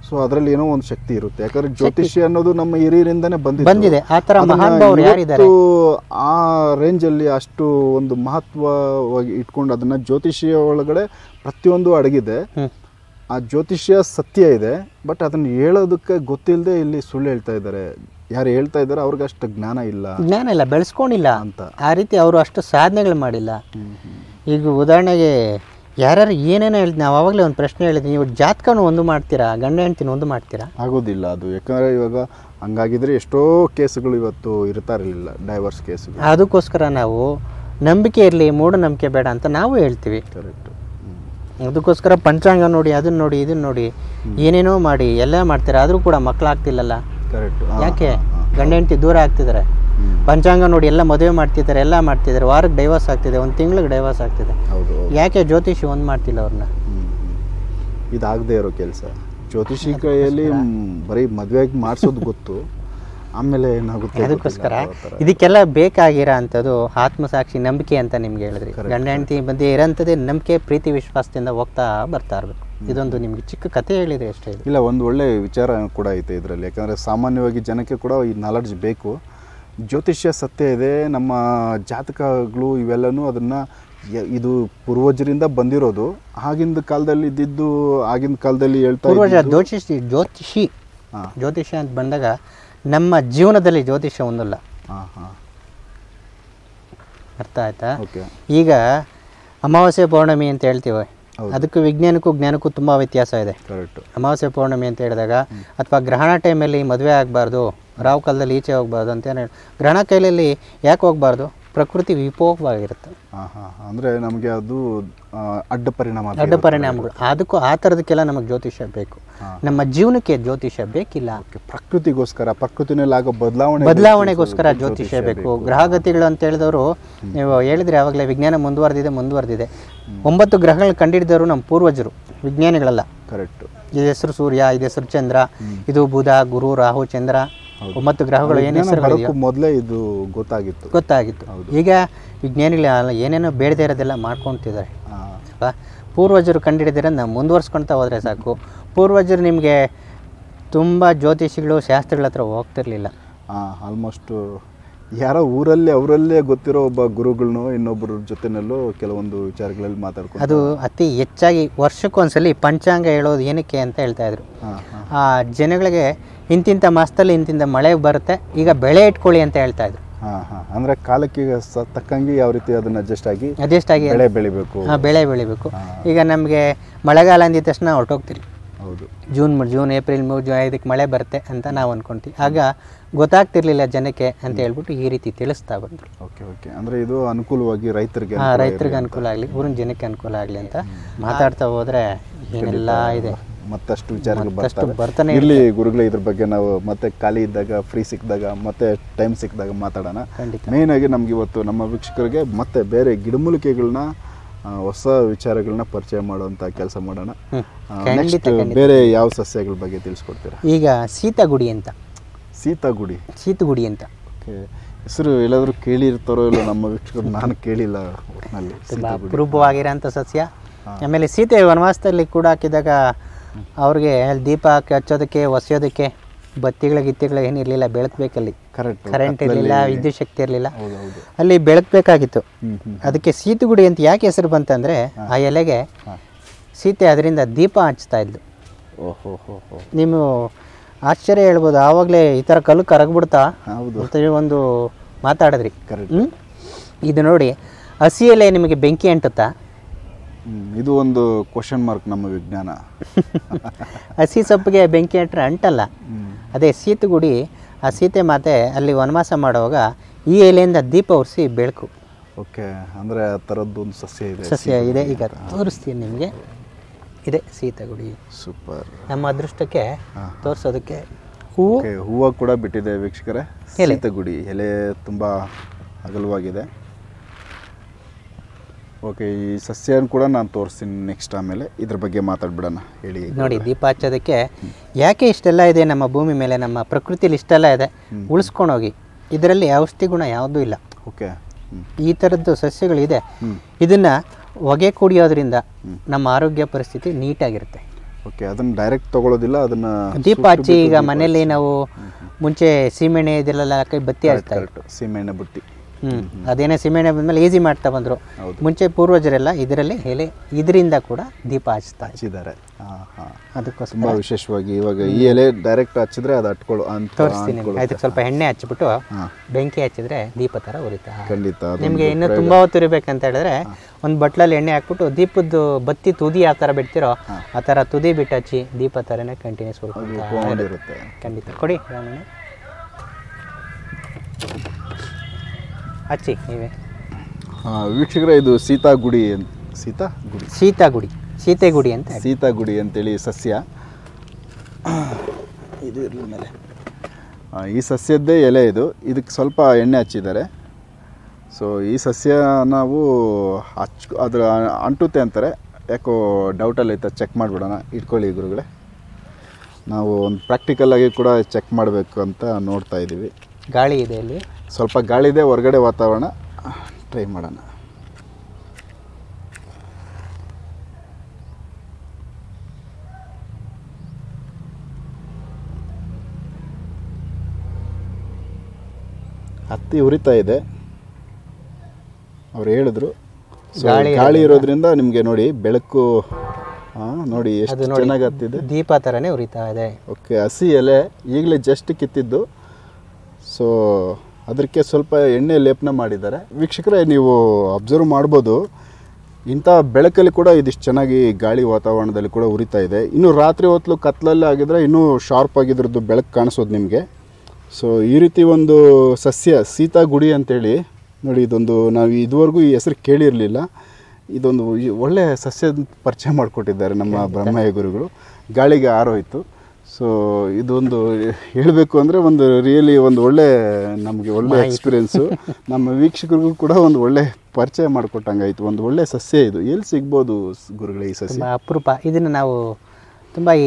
Speaker 1: ಸೊ ಅದರಲ್ಲಿ ಏನೋ ಒಂದು ಶಕ್ತಿ ಇರುತ್ತೆ ಯಾಕಂದ್ರೆ ಜ್ಯೋತಿಷ್ಯ ಅನ್ನೋದು ನಮ್ಮ ಹಿರಿಯರಿಂದನೇ ಬಂದಿದೆ
Speaker 2: ಬಂದಿದೆ ಆ ಥರ ಮಹಾನುಭಾವರು ಯಾರಿದ್ದಾರೆ
Speaker 1: ಆ ರೇಂಜಲ್ಲಿ ಅಷ್ಟು ಒಂದು ಮಹತ್ವವಾಗಿ ಇಟ್ಕೊಂಡು ಅದನ್ನ ಜ್ಯೋತಿಷ್ಯ ಒಳಗಡೆ ಪ್ರತಿಯೊಂದು ಅಡಗಿದೆ
Speaker 2: ಹ್ಮ್
Speaker 1: ಆ ಜ್ಯೋತಿಷ್ಯ ಸತ್ಯ ಇದೆ ಬಟ್ ಅದನ್ನ ಹೇಳೋದಕ್ಕೆ ಗೊತ್ತಿಲ್ಲದೆ ಇಲ್ಲಿ ಸುಳ್ಳು ಹೇಳ್ತಾ ಇದ್ದಾರೆ ಯಾರು ಹೇಳ್ತಾ ಇದ್ದಾರೆ ಅವ್ರಿಗೆ ಅಷ್ಟು ಜ್ಞಾನ ಇಲ್ಲ
Speaker 2: ಜ್ಞಾನ ಇಲ್ಲ ಬೆಳೆಸ್ಕೊಂಡಿಲ್ಲ
Speaker 1: ಅಂತ
Speaker 2: ಆ ರೀತಿ ಅವರು ಅಷ್ಟು ಸಾಧನೆಗಳು ಮಾಡಿಲ್ಲ ಈಗ ಉದಾಹರಣೆಗೆ ಯಾರ್ಯಾರು ಏನೇನೋ ಹೇಳಿದ್ ನಾವು ಆವಾಗಲೇ ಒಂದು ಪ್ರಶ್ನೆ ಹೇಳಿದ್ವಿ ನೀವು ಜಾತಕನೂ ಒಂದು ಮಾಡ್ತೀರಾ ಗಂಡ ಹೆಂಡ್ತಿನ ಒಂದು ಮಾಡ್ತೀರಾ
Speaker 1: ಆಗೋದಿಲ್ಲ ಅದು ಯಾಕಂದ್ರೆ ಇವಾಗ ಹಂಗಾಗಿದ್ರೆ ಎಷ್ಟೋ ಕೇಸುಗಳು ಇವತ್ತು ಇರ್ತಾ ಇರಲಿಲ್ಲ ಡೈವರ್ಸ್ ಕೇಸುಗಳು
Speaker 2: ಅದಕ್ಕೋಸ್ಕರ ನಾವು ನಂಬಿಕೆ ಇರಲಿ ಮೂಢನಂಬಿಕೆ ಬೇಡ ಅಂತ ನಾವು ಹೇಳ್ತೀವಿ
Speaker 1: ಕರೆಕ್ಟ್
Speaker 2: ಅದಕ್ಕೋಸ್ಕರ ಪಂಚಾಂಗ ನೋಡಿ ಅದನ್ನ ನೋಡಿ ಇದನ್ನ ನೋಡಿ ಏನೇನೋ ಮಾಡಿ ಎಲ್ಲ ಮಾಡ್ತಾರೆ ಆದರೂ ಕೂಡ ಮಕ್ಕಳಾಗ್ತಿಲ್ಲಲ್ಲ
Speaker 1: ಕರೆಕ್ಟ್
Speaker 2: ಯಾಕೆ ಗಂಡ ಹೆಂಡತಿ ದೂರ ಆಗ್ತಿದ್ದಾರೆ ಪಂಚಾಂಗ ನೋಡಿ ಎಲ್ಲ ಮದುವೆ ಮಾಡ್ತಿದ್ದಾರೆ ಎಲ್ಲ ಮಾಡ್ತಿದ್ದಾರೆ ವಾರಕ್ಕೆ ಡೈವರ್ಸ್ ಆಗ್ತಿದೆ ಒಂದು ತಿಂಗಳಿಗೆ ಡೈವರ್ಸ್ ಆಗ್ತಿದೆ
Speaker 1: ಹೌದು ಹೌದು
Speaker 2: ಯಾಕೆ ಜ್ಯೋತಿಷಿ ಒಂದು ಮಾಡ್ತಿಲ್ಲ ಅವ್ರನ್ನ
Speaker 1: ಹ್ಮ್, ಹ್ಮ್. ಇದಾಗದೇ ಇರೋ ಕೆಲಸ ಜ್ಯೋತಿಷಿ ಕೈಯಲ್ಲಿ ಮ್, ಬರೀ ಮದುವೆ ಮಾಡಿಸೋದು ಗೊತ್ತು ಆಮೇಲೆ ಏನಾಗುತ್ತೆ
Speaker 2: ಅದಕ್ಕೋಸ್ಕರ
Speaker 1: ಗೊತ್ತಿಲ್ಲ, ಆ ಥರ.
Speaker 2: ಇದಕ್ಕೆಲ್ಲ ಬೇಕಾಗಿರೋ ಅಂಥದ್ದು ಆತ್ಮಸಾಕ್ಷಿ ನಂಬಿಕೆ ಅಂತ ನಿಮ್ಗೆ ಹೇಳಿದ್ರಿ ಗಂಡ ಹೆಂಡತಿ ಮಧ್ಯೆ ಇರೋಂಥದ್ದೇ ನಂಬಿಕೆ ಪ್ರೀತಿ ವಿಶ್ವಾಸದಿಂದ ಹೋಗ್ತಾ ಬರ್ತಾ ಇರಬೇಕು ಇದೊಂದು ನಿಮ್ಗೆ ಚಿಕ್ಕ ಕಥೆ ಹೇಳಿದ್ರೆ ಅಷ್ಟೇ ಇದು
Speaker 1: ಇಲ್ಲ ಒಂದು ಒಳ್ಳೆ ವಿಚಾರ ಕೂಡ ಐತೆ ಇದರಲ್ಲಿ ಯಾಕಂದರೆ ಸಾಮಾನ್ಯವಾಗಿ ಜನಕ್ಕೆ ಕೂಡ ಈ ನಾಲೆಡ್ಜ್ ಬೇಕು ಜ್ಯೋತಿಷ್ಯ ಸತ್ಯ ಇದೆ ನಮ್ಮ ಜಾತಕಗಳು ಇವೆಲ್ಲನೂ ಅದನ್ನು ಇದು ಪೂರ್ವಜರಿಂದ ಬಂದಿರೋದು ಆಗಿನ ಕಾಲದಲ್ಲಿ ಇದ್ದಿದ್ದು ಆಗಿನ ಕಾಲದಲ್ಲಿ ಹೇಳ್ತಾ
Speaker 2: ಪೂರ್ವಜ
Speaker 1: ಇದ್ದಿದ್ದು-
Speaker 2: ಜ್ಯೋತಿಷಿ ಜ್ಯೋತಿಷಿ
Speaker 1: ಹಾ.
Speaker 2: ಜ್ಯೋತಿಷ್ಯ ಅಂತ ಬಂದಾಗ ನಮ್ಮ ಜೀವನದಲ್ಲಿ ಜ್ಯೋತಿಷ್ಯ ಒಂದಲ್ಲ
Speaker 1: ಹಾಂ ಹಾಂ
Speaker 2: ಅರ್ಥ ಆಯ್ತಾ
Speaker 1: ಓಕೆ
Speaker 2: ಈಗ ಅಮಾವಾಸ್ಯೆ ಪೌರ್ಣಮಿ ಅಂತ ಹೇಳ್ತೀವಿ ಅದಕ್ಕೂ ವಿಜ್ಞಾನಕ್ಕೂ ಜ್ಞಾನಕ್ಕೂ ತುಂಬ ವ್ಯತ್ಯಾಸ ಇದೆ
Speaker 1: ಕರೆಕ್ಟ್
Speaker 2: ಅಮಾವಾಸ್ಯೆ ಪೌರ್ಣಮಿ ಅಂತ ಹೇಳಿದಾಗ ಅಥವಾ ಗ್ರಹಣ ಟೈಮಲ್ಲಿ ಮದುವೆ ಆಗಬಾರ್ದು ರಾವು ಕಾಲದಲ್ಲಿ ಈಚೆ ಹೋಗ್ಬಾರ್ದು ಅಂತ ಏನು ಹೇಳಿ ಗ್ರಹಣ ಕೈಲಲ್ಲಿ ಯಾಕೆ ಹೋಗ್ಬಾರ್ದು ಪ್ರಕೃತಿ ವಿಪೋಕವಾಗಿರುತ್ತೆ
Speaker 1: ಹಾಂ ಹಾಂ ಅಂದರೆ ನಮಗೆ ಅದು ಆ, ಅಡ್ಡ ಪರಿಣಾಮ
Speaker 2: ಅಡ್ಡ
Speaker 1: ಬೀರುತ್ತೆ.
Speaker 2: ಪರಿಣಾಮಗಳು ಅದಕ್ಕೂ ಆ ಥರದಕ್ಕೆಲ್ಲ ನಮಗೆ ಜ್ಯೋತಿಷ್ಯ ಬೇಕು
Speaker 1: ಹಾ.
Speaker 2: ನಮ್ಮ ಜೀವನಕ್ಕೆ ಜ್ಯೋತಿಷ್ಯ ಬೇಕಿಲ್ಲ
Speaker 1: ಓಕೆ, ಪ್ರಕೃತಿಗೋಸ್ಕರ ಪ್ರಕೃತಿನಲ್ಲಿ ಆಗೋ ಬದಲಾವಣೆ
Speaker 2: ಬದಲಾವಣೆಗೋಸ್ಕರ ಜ್ಯೋತಿಷ್ಯ ಬೇಕು ಗ್ರಹಗತಿಗಳು ಅಂತ ಹೇಳಿದವರು ನೀವು ಹೇಳಿದ್ರೆ ಆವಾಗಲೇ ವಿಜ್ಞಾನ ಮುಂದುವರೆದಿದೆ ಮುಂದುವರೆದಿದೆ ಒಂಬತ್ತು ಗ್ರಹಗಳು ಕಂಡಿಡಿದವರು ನಮ್ಮ ಪೂರ್ವಜರು ವಿಜ್ಞಾನಿಗಳಲ್ಲ
Speaker 1: ಕರೆಕ್ಟ್
Speaker 2: ಇದು ಹೆಸರು ಸೂರ್ಯ ಇದು ಹೆಸರು ಚಂದ್ರ ಇದು ಬುಧ ಗುರು ರಾಹು ಚಂದ್ರ ಒಂಬತ್ತು ಗ್ರಹಗಳು ಏನು ಹೆಸರುಗಳಿದೆಯೋ
Speaker 1: ಬರೋಕ್ಕೂ ಮೊದಲೇ ಇದು ಗೊತ್ತಾಗಿತ್ತು
Speaker 2: ಗೊತ್ತಾಗಿತ್ತು ಈಗ ವಿಜ್ಞಾನಿಗಳ ಏನೇನೋ ಬೇಡದೇ ಇರೋದೆಲ್ಲ ಮಾಡ್ಕೊತಿದ್ದಾರೆ
Speaker 1: ಆ,
Speaker 2: ಅಲ್ವಾ ಪೂರ್ವಜರು ಕಂಡಿಡಿದಿರ ನಾವು ಮುಂದುವರ್ಸ್ಕೊಳ್ತಾ ಹೋದರೆ ಸಾಕು ಪೂರ್ವಜರು ನಿಮಗೆ ತುಂಬ ಜ್ಯೋತಿಷಿಗಳು ಶಾಸ್ತ್ರಗಳ ಹತ್ರ ಹೋಗ್ತಿರ್ಲಿಲ್ಲ
Speaker 1: ಆ ಆಲ್ಮೋಸ್ಟ್ ಯಾರೋ ಊರಲ್ಲಿ ಅವರಲ್ಲೇ ಗೊತ್ತಿರೋ ಒಬ್ಬ ಗುರುಗಳನ್ನೋ ಇನ್ನೊಬ್ಬರ ಜೊತೆನಲ್ಲೂ ಕೆಲವೊಂದು ವಿಚಾರಗಳಲ್ಲಿ ಮಾತಾಡ್ಕೊಂಡು
Speaker 2: ಅದು ಅತಿ ಹೆಚ್ಚಾಗಿ ವರ್ಷಕ್ಕೊಂದ್ಸಲಿ ಪಂಚಾಂಗ ಹೇಳೋದು ಏನಕ್ಕೆ ಅಂತ ಹೇಳ್ತಾ ಇದ್ರು
Speaker 1: ಹಾಂ ಹಾಂ
Speaker 2: ಆ ಜನಗಳಿಗೆ ಇಂತಿಂಥ ಮಾಸದಲ್ಲಿ ಇಂತಿಂಥ ಮಳೆ ಬರುತ್ತೆ ಈಗ ಬೆಳೆ ಇಟ್ಕೊಳ್ಳಿ ಅಂತ ಹೇಳ್ತಾ ಇದ್ರು
Speaker 1: ಹಾಂ ಹಾಂ ಅಂದರೆ ಕಾಲಕ್ಕೆ ಈಗ ಸ ತಕ್ಕಂಗೆ ಯಾವ ರೀತಿ ಅದನ್ನ ಅಡ್ಜಸ್ಟ್ ಆಗಿ
Speaker 2: ಅದೆಷ್ಟ್ ಆಗಿ
Speaker 1: ಬೆಳೆ ಬೆಳಿಬೇಕು
Speaker 2: ಆ, ಬೆಳೆ ಬೆಳಿಬೇಕು ಈಗ ನಮಗೆ ಮಳೆಗಾಲ ಅಂದಿದ ತಕ್ಷಣ ಹೊರಟೋಗ್ತೀರಿ
Speaker 1: ಹೌದು
Speaker 2: ಜೂನ್ ಮ- ಜೂನ್ ಏಪ್ರಿಲ್ ಮೇ ಜೂನ್ ಇದಕ್ಕೆ ಮಳೆ ಬರುತ್ತೆ ಅಂತ ನಾವು ಅಂದ್ಕೊಂತೀವಿ ಆಗ ಗೊತ್ತಾಗ್ತಿರ್ಲಿಲ್ಲ ಜನಕ್ಕೆ ಅಂತ ಹೇಳ್ಬಿಟ್ಟು ಈ ರೀತಿ ತಿಳಿಸ್ತಾ ಬಂದರು
Speaker 1: ಓಕೆ ಓಕೆ ಅಂದರೆ ಇದು ಅನುಕೂಲವಾಗಿ ರೈತರಿಗೆ
Speaker 2: ಹಾಂ ರೈತರಿಗೆ ಅನುಕೂಲ ಆಗಲಿ ಊರಿನ ಜನಕ್ಕೆ ಅನುಕೂಲ ಆಗಲಿ ಅಂತ ಮಾತಾಡ್ತಾ ಹೋದರೆ ಏನೆಲ್ಲ ಇದೆ
Speaker 1: ಮತ್ತಷ್ಟು ವಿಚಾರಗಳು
Speaker 2: ಮತ್ತಷ್ಟು
Speaker 1: ಬರ್ತಾರೆ
Speaker 2: ಬರ್ತಾನೆ
Speaker 1: ಇರ್ಲಿ ಗುರುಗಳೇ ಇದ್ರ ಬಗ್ಗೆ ನಾವು ಮತ್ತೆ ಖಾಲಿ ಇದ್ದಾಗ ಫ್ರೀ ಸಿಕ್ಕಿದಾಗ ಮತ್ತೆ ಟೈಮ್ ಸಿಕ್ಕಿದಾಗ ಮಾತಾಡೋಣ
Speaker 2: ಖಂಡಿತ
Speaker 1: ಮೇನ್ ಆಗಿ ನಮ್ಗೆ ಇವತ್ತು ನಮ್ಮ ವೀಕ್ಷಕರಿಗೆ ಮತ್ತೆ ಬೇರೆ ಗಿಡಮೂಲಿಕೆಗಳನ್ನ ಆ, ಹೊಸ ವಿಚಾರಗಳನ್ನ ಪರಿಚಯ ಮಾಡುವಂತ ಕೆಲಸ ಮಾಡೋಣ
Speaker 2: ಹ್ಮ್.
Speaker 1: ಆ,
Speaker 2: ಖಂಡಿತ,
Speaker 1: next ಬೇರೆ ಯಾವ ಸಸ್ಯಗಳ ಬಗ್ಗೆ ತಿಳಿಸ್ಕೊಡ್ತೀರಾ
Speaker 2: ಈಗ ಸೀತಾಗುಡಿ ಅಂತ
Speaker 1: ಸೀತಾಗುಡಿ
Speaker 2: ಸೀತುಗುಡಿ ಅಂತ
Speaker 1: ಓಕೆ ಹೆಸರು ಎಲ್ಲಾದ್ರೂ ಕೇಳಿರ್ತಾರೋ ಇಲ್ಲ ನಮ್ಮ ವೀಕ್ಷಕರು ನಾನು ಕೇಳಿಲ್ಲ ಒಟ್ಟಿನಲ್ಲಿ
Speaker 2: ತುಂಬ ಅಪರೂಪವಾಗಿರೋಂಥ ಸಸ್ಯ ಆಮೇಲೆ ಸೀತೆ ವನವಾಸದಲ್ಲಿ ಕೂಡ ಹಾಕಿದಾಗ ಅವ್ರಿಗೆ ಅಲ್ಲಿ ದೀಪ ಹಾಕಿ ಹಚ್ಚೋದಕ್ಕೆ ಒಸೆಯೋದಕ್ಕೆ ಬತ್ತಿಗಳ ಗಿತ್ತಿಗಳ ಏನಿರಲಿಲ್ಲ ಬೆಳಕಬೇಕಲ್ಲಿ
Speaker 1: ಕರೆಕ್ಟ್
Speaker 2: ಕರೆಂಟ್ ಇರಲಿಲ್ಲ ವಿದ್ಯುತ್ ಶಕ್ತಿ ಇರಲಿಲ್ಲ
Speaker 1: ಹೌದು ಹೌದು
Speaker 2: ಅಲ್ಲಿ ಬೆಳಕಬೇಕಾಗಿತ್ತು
Speaker 1: ಹ್ಮ್ ಹ್ಮ್
Speaker 2: ಅದಕ್ಕೆ ಸೀತುಗುಡಿ ಅಂತ ಯಾಕೆ ಹೆಸರು ಬಂತಂದರೆ ಆ ಎಲೆಗೆ
Speaker 1: ಹಾ.
Speaker 2: ಸೀತೆ ಅದರಿಂದ ದೀಪ ಹಚ್ತಾ ಇದ್ಲು
Speaker 1: ಓಹೋ ಹೋ ಹೋ
Speaker 2: ನೀವು ಆಶ್ಚರ್ಯ ಹೇಳ್ಬೋದು ಆವಾಗಲೇ ಈ ಥರ ಕಲ್ಲು ಕರಗ್ಬಿಡ್ತಾ
Speaker 1: ಹೌದು
Speaker 2: ಅಂತ ಹೇಳಿ ಒಂದು ಮಾತಾಡಿದ್ರಿ
Speaker 1: ಕರೆಕ್ಟ್
Speaker 2: ಹ್ಮ್? ಇದು ನೋಡಿ ಹಸಿ ಎಲೆ ನಿಮಗೆ ಬೆಂಕಿ ಅಂಟುತ್ತಾ
Speaker 1: ಹ್ಮ್, ಇದು ಒಂದು ಕ್ವಶನ್ ಮಾರ್ಕ್ ನಮ್ಮ ವಿಜ್ಞಾನ
Speaker 2: ಹಸಿ ಸೊಪ್ಪಿಗೆ ಬೆಂಕಿ ಅಂಟ್ರೆ ಅಂಟಲ್ಲ
Speaker 1: ಹ್ಮ್.
Speaker 2: ಅದೇ ಸೀತುಗುಡಿ ಆ ಸೀತೆ ಮಾತೆ ಅಲ್ಲಿ ವನವಾಸ ಮಾಡುವಾಗ ಈ ಎಲೆಯಿಂದ ದೀಪ ಉರಿಸಿ ಬೆಳಕು
Speaker 1: ಓಕೆ ಅಂದ್ರೆ ಆ ಥರದ್ದು ಒಂದು ಸಸ್ಯ ಇದೆ
Speaker 2: ಸಸ್ಯ ಇದೆ ಈಗ ತೋರಿಸ್ತೀನಿ ನಿಮಗೆ ಇದೆ ಸೀತೆಗುಡಿ
Speaker 1: ಸೂಪರ್
Speaker 2: ನಮ್ಮ ಅದೃಷ್ಟಕ್ಕೆ
Speaker 1: ಹಾ.
Speaker 2: ತೋರಿಸೋದಕ್ಕೆ ಹೂವು
Speaker 1: ಓಕೆ ಹೂವು ಕೂಡ ಬಿಟ್ಟಿದೆ ವೀಕ್ಷಕರೇ
Speaker 2: ಎಲೆ.
Speaker 1: ಸೀತೆಗುಡಿ ಎಲೆ ತುಂಬ ಅಗಲವಾಗಿದೆ ಓಕೆ ಈ ಸಸ್ಯನ ಕೂಡ ನಾನು ತೋರಿಸ್ತೀನಿ ನೆಕ್ಸ್ಟ್ ಆಮೇಲೆ ಇದ್ರ ಬಗ್ಗೆ ಮಾತಾಡ್ಬಿಡೋಣ ಹೇಳಿ
Speaker 2: ನೋಡಿ ದೀಪ ಹಚ್ಚೋದಕ್ಕೆ ಯಾಕೆ ಇಷ್ಟೆಲ್ಲ ಇದೆ ನಮ್ಮ ಭೂಮಿ ಮೇಲೆ ನಮ್ಮ ಪ್ರಕೃತಿಲಿ ಇಷ್ಟೆಲ್ಲ ಇದೆ ಉಳಿಸ್ಕೊಂಡೋಗಿ ಇದರಲ್ಲಿ ಔಷಧಿ ಗುಣ ಯಾವುದೂ ಇಲ್ಲ
Speaker 1: ಓಕೆ ಹ್ಞೂ
Speaker 2: ಈ ಥರದ್ದು ಸಸ್ಯಗಳಿದೆ
Speaker 1: ಹ್ಞೂ
Speaker 2: ಇದನ್ನ ಹೊಗೆ ಕುಡಿಯೋದ್ರಿಂದ ನಮ್ಮ ಆರೋಗ್ಯ ಪರಿಸ್ಥಿತಿ ನೀಟಾಗಿರುತ್ತೆ
Speaker 1: ಓಕೆ ಅದನ್ನ ಡೈರೆಕ್ಟ್ ತಗೊಳ್ಳೋದಿಲ್ಲ ಅದನ್ನ
Speaker 2: ದೀಪ ಹಚ್ಚಿ ಈಗ ಮನೇಲಿ ನಾವು ಮುಂಚೆ ಸೀಮೆಣ್ಣೆ ಇದೆಲ್ಲ ಹಾಕಿ ಬತ್ತಿ ಹಚ್ತಾ ಇದ್ರು
Speaker 1: ಕರೆಕ್ಟ್ ಸೀಮೆಎಣ್ಣೆ ಬುಟ್ಟಿ
Speaker 2: ಹ್ಮ್ ಅದೇನೇ ಸೀಮೆಣ್ಣೆ ಬಂದ್ಮೇಲೆ ಈಸಿ ಮಾಡ್ತಾ ಬಂದ್ರು
Speaker 1: ಹೌದು.
Speaker 2: ಮುಂಚೆ ಪೂರ್ವಜರೆಲ್ಲ ಇದರಲ್ಲಿ ಎಲೆ ಇದರಿಂದ ಕೂಡ ದೀಪ ಹಚ್ತಾ ಇದ್ರು
Speaker 1: ಹಚ್ಚಿದ್ದಾರೆ ಹಾಂ ಹಾಂ
Speaker 2: ಅದಕ್ಕೋಸ್ಕರ
Speaker 1: ತುಂಬಾ ವಿಶೇಷವಾಗಿ ಇವಾಗ ಈ ಎಲೆ ಡೈರೆಕ್ಟ್ ಹಚ್ಚಿದ್ರೆ ಅದು ಅಟ್ಕೊಳ್ಳೋ ಅಂತ
Speaker 2: ತೋರಿಸ್ತೀನಿ ನಿಮ್ಗೆ ಅದಕ್ಕೆ ಸ್ವಲ್ಪ ಎಣ್ಣೆ ಹಚ್ಬಿಟ್ಟು
Speaker 1: ಹಾಂ
Speaker 2: ಬೆಂಕಿ ಹಚ್ಚಿದ್ರೆ ದೀಪ ಥರ ಉರಿತಾ
Speaker 1: ಖಂಡಿತ ಅದು
Speaker 2: ನಿಮಗೆ ಇನ್ನೂ ತುಂಬ ಹೊತ್ತು ಇರಬೇಕಂತ ಹೇಳಿದ್ರೆ ಒಂದು ಬಟ್ಲಲ್ಲಿ ಎಣ್ಣೆ ಹಾಕ್ಬಿಟ್ಟು ದೀಪದ್ದು ಬತ್ತಿ ತುದಿ ಯಾವ ಥರ ಬಿಡ್ತಿರೋ ಆ ಥರ ತುದಿ ಬಿಟ್ಟು ಹಚ್ಚಿ ದೀಪ ಥರನೇ ಕಂಟಿನ್ಯೂಸ್ ಉಳ್ಕೊಂತ
Speaker 1: ಉಳ್ಕೊಂಡಿರುತ್ತೆ
Speaker 2: ಖಂಡಿತ ಕೊಡಿ ರಾಮಣ್ಣ ಹಚ್ಚಿ ನೀವೇ
Speaker 1: ಹಾಂ ವೀಕ್ಷಕರೇ ಇದು ಸೀತಾ ಗುಡಿ ಅಂತ ಸೀತಾ ಗುಡಿ
Speaker 2: ಸೀತಾ ಗುಡಿ ಸೀತೆ ಗುಡಿ ಅಂತ ಹೇಳಿ.
Speaker 1: ಸೀತಾ ಗುಡಿ ಅಂತೇಳಿ ಸಸ್ಯ ಇದು ಇರಲಿ ಮೇಲೆ ಆ, ಈ ಸಸ್ಯದ್ದೇ ಎಲೆ ಇದು ಇದಕ್ಕೆ ಸ್ವಲ್ಪ ಎಣ್ಣೆ ಹಚ್ಚಿದ್ದಾರೆ ಸೊ ಈ ಸಸ್ಯ ನಾವು ಹಚ್ ಅದರ ಅಂಟುತ್ತೆ ಅಂತಾರೆ ಯಾಕೋ ಡೌಟಲ್ಲಿ ಐತೆ ಚೆಕ್ ಮಾಡಿಬಿಡೋಣ ಇಟ್ಕೊಳ್ಳಿ ಗುರುಗಳೇ ನಾವು ಒಂದು ಪ್ರಾಕ್ಟಿಕಲಾಗಿ ಕೂಡ ಚೆಕ್ ಮಾಡಬೇಕು ಅಂತ ನೋಡ್ತಾ ಇದ್ದೀವಿ
Speaker 2: ಗಾಳಿ ಇದೆ ಇಲ್ಲಿ
Speaker 1: ಸ್ವಲ್ಪ ಗಾಳಿ ಇದೆ ಹೊರಗಡೆ ವಾತಾವರಣ ಟ್ರೈ ಮಾಡೋಣ ಹತ್ತಿ ಉರಿತಾ ಇದೆ ಅವ್ರು ಹೇಳಿದ್ರು So,
Speaker 2: ಗಾಳಿ
Speaker 1: ಗಾಳಿ ಇರೋದ್ರಿಂದ ನಿಮಗೆ ನೋಡಿ ಬೆಳಕು ಹಾ ನೋಡಿ ಎಷ್ಟು ಚೆನ್ನಾಗಿ ಹತ್ತಿದೆ
Speaker 2: ದೀಪ ಥರನೇ ಉರಿತಾ ಇದೆ
Speaker 1: ಓಕೆ ಹಸಿ ಎಲೆ ಈಗಲೇ ಜಸ್ಟ್ ಕಿತ್ತಿದ್ದು ಸೊ ಅದಕ್ಕೆ ಸ್ವಲ್ಪ ಎಣ್ಣೆ ಲೇಪನ ಮಾಡಿದ್ದಾರೆ ವೀಕ್ಷಕರೇ ನೀವು ಅಬ್ಸರ್ವ್ ಮಾಡ್ಬೋದು ಇಂಥ ಬೆಳಕಲ್ಲಿ ಕೂಡ ಇದಿಷ್ಟು ಚೆನ್ನಾಗಿ ಗಾಳಿ ವಾತಾವರಣದಲ್ಲಿ ಕೂಡ ಉರಿತಾ ಇದೆ ಇನ್ನು ರಾತ್ರಿ ಹೊತ್ತು ಕತ್ಲಲ್ಲಿ ಆಗಿದ್ರೆ ಇನ್ನೂ ಶಾರ್ಪ್ ಆಗಿದ್ರದ್ದು ಬೆಳಕು ಕಾಣಿಸೋದು ನಿಮಗೆ ಸೊ ಈ ರೀತಿ ಒಂದು ಸಸ್ಯ ಸೀತಾ ಗುಡಿ ಅಂತೇಳಿ ನೋಡಿ ಇದೊಂದು ನಾವು ಇದುವರೆಗೂ ಈ ಹೆಸರು ಕೇಳಿರಲಿಲ್ಲ ಇದೊಂದು ಈ ಒಳ್ಳೆ ಸಸ್ಯದ ಪರಿಚಯ ಮಾಡಿಕೊಟ್ಟಿದ್ದಾರೆ ನಮ್ಮ ಬ್ರಹ್ಮಯ್ಯ ಗುರುಗಳು ಗಾಳಿಗೆ ಆರೋಯ್ತು ಸೊ ಇದೊಂದು ಹೇಳಬೇಕು ಅಂದರೆ ಒಂದು ರಿಯಲಿ ಒಂದು ಒಳ್ಳೆ ನಮಗೆ ಒಳ್ಳೆ ಎಕ್ಸ್ಪೀರಿಯೆನ್ಸು ನಮ್ಮ ವೀಕ್ಷಕರಿಗೂ ಕೂಡ ಒಂದು ಒಳ್ಳೆ ಪರಿಚಯ ಮಾಡಿಕೊಟ್ಟಂಗಾಯ್ತು ಒಂದು ಒಳ್ಳೆ ಸಸ್ಯ ಇದು ಎಲ್ಲಿ ಸಿಗ್ಬೋದು ಸ್- ಗುರುಗಳೇ ಈ ಸಸ್ಯ
Speaker 2: ತುಂಬ ಅಪರೂಪ ಇದನ್ನು ನಾವು ತುಂಬ ಈ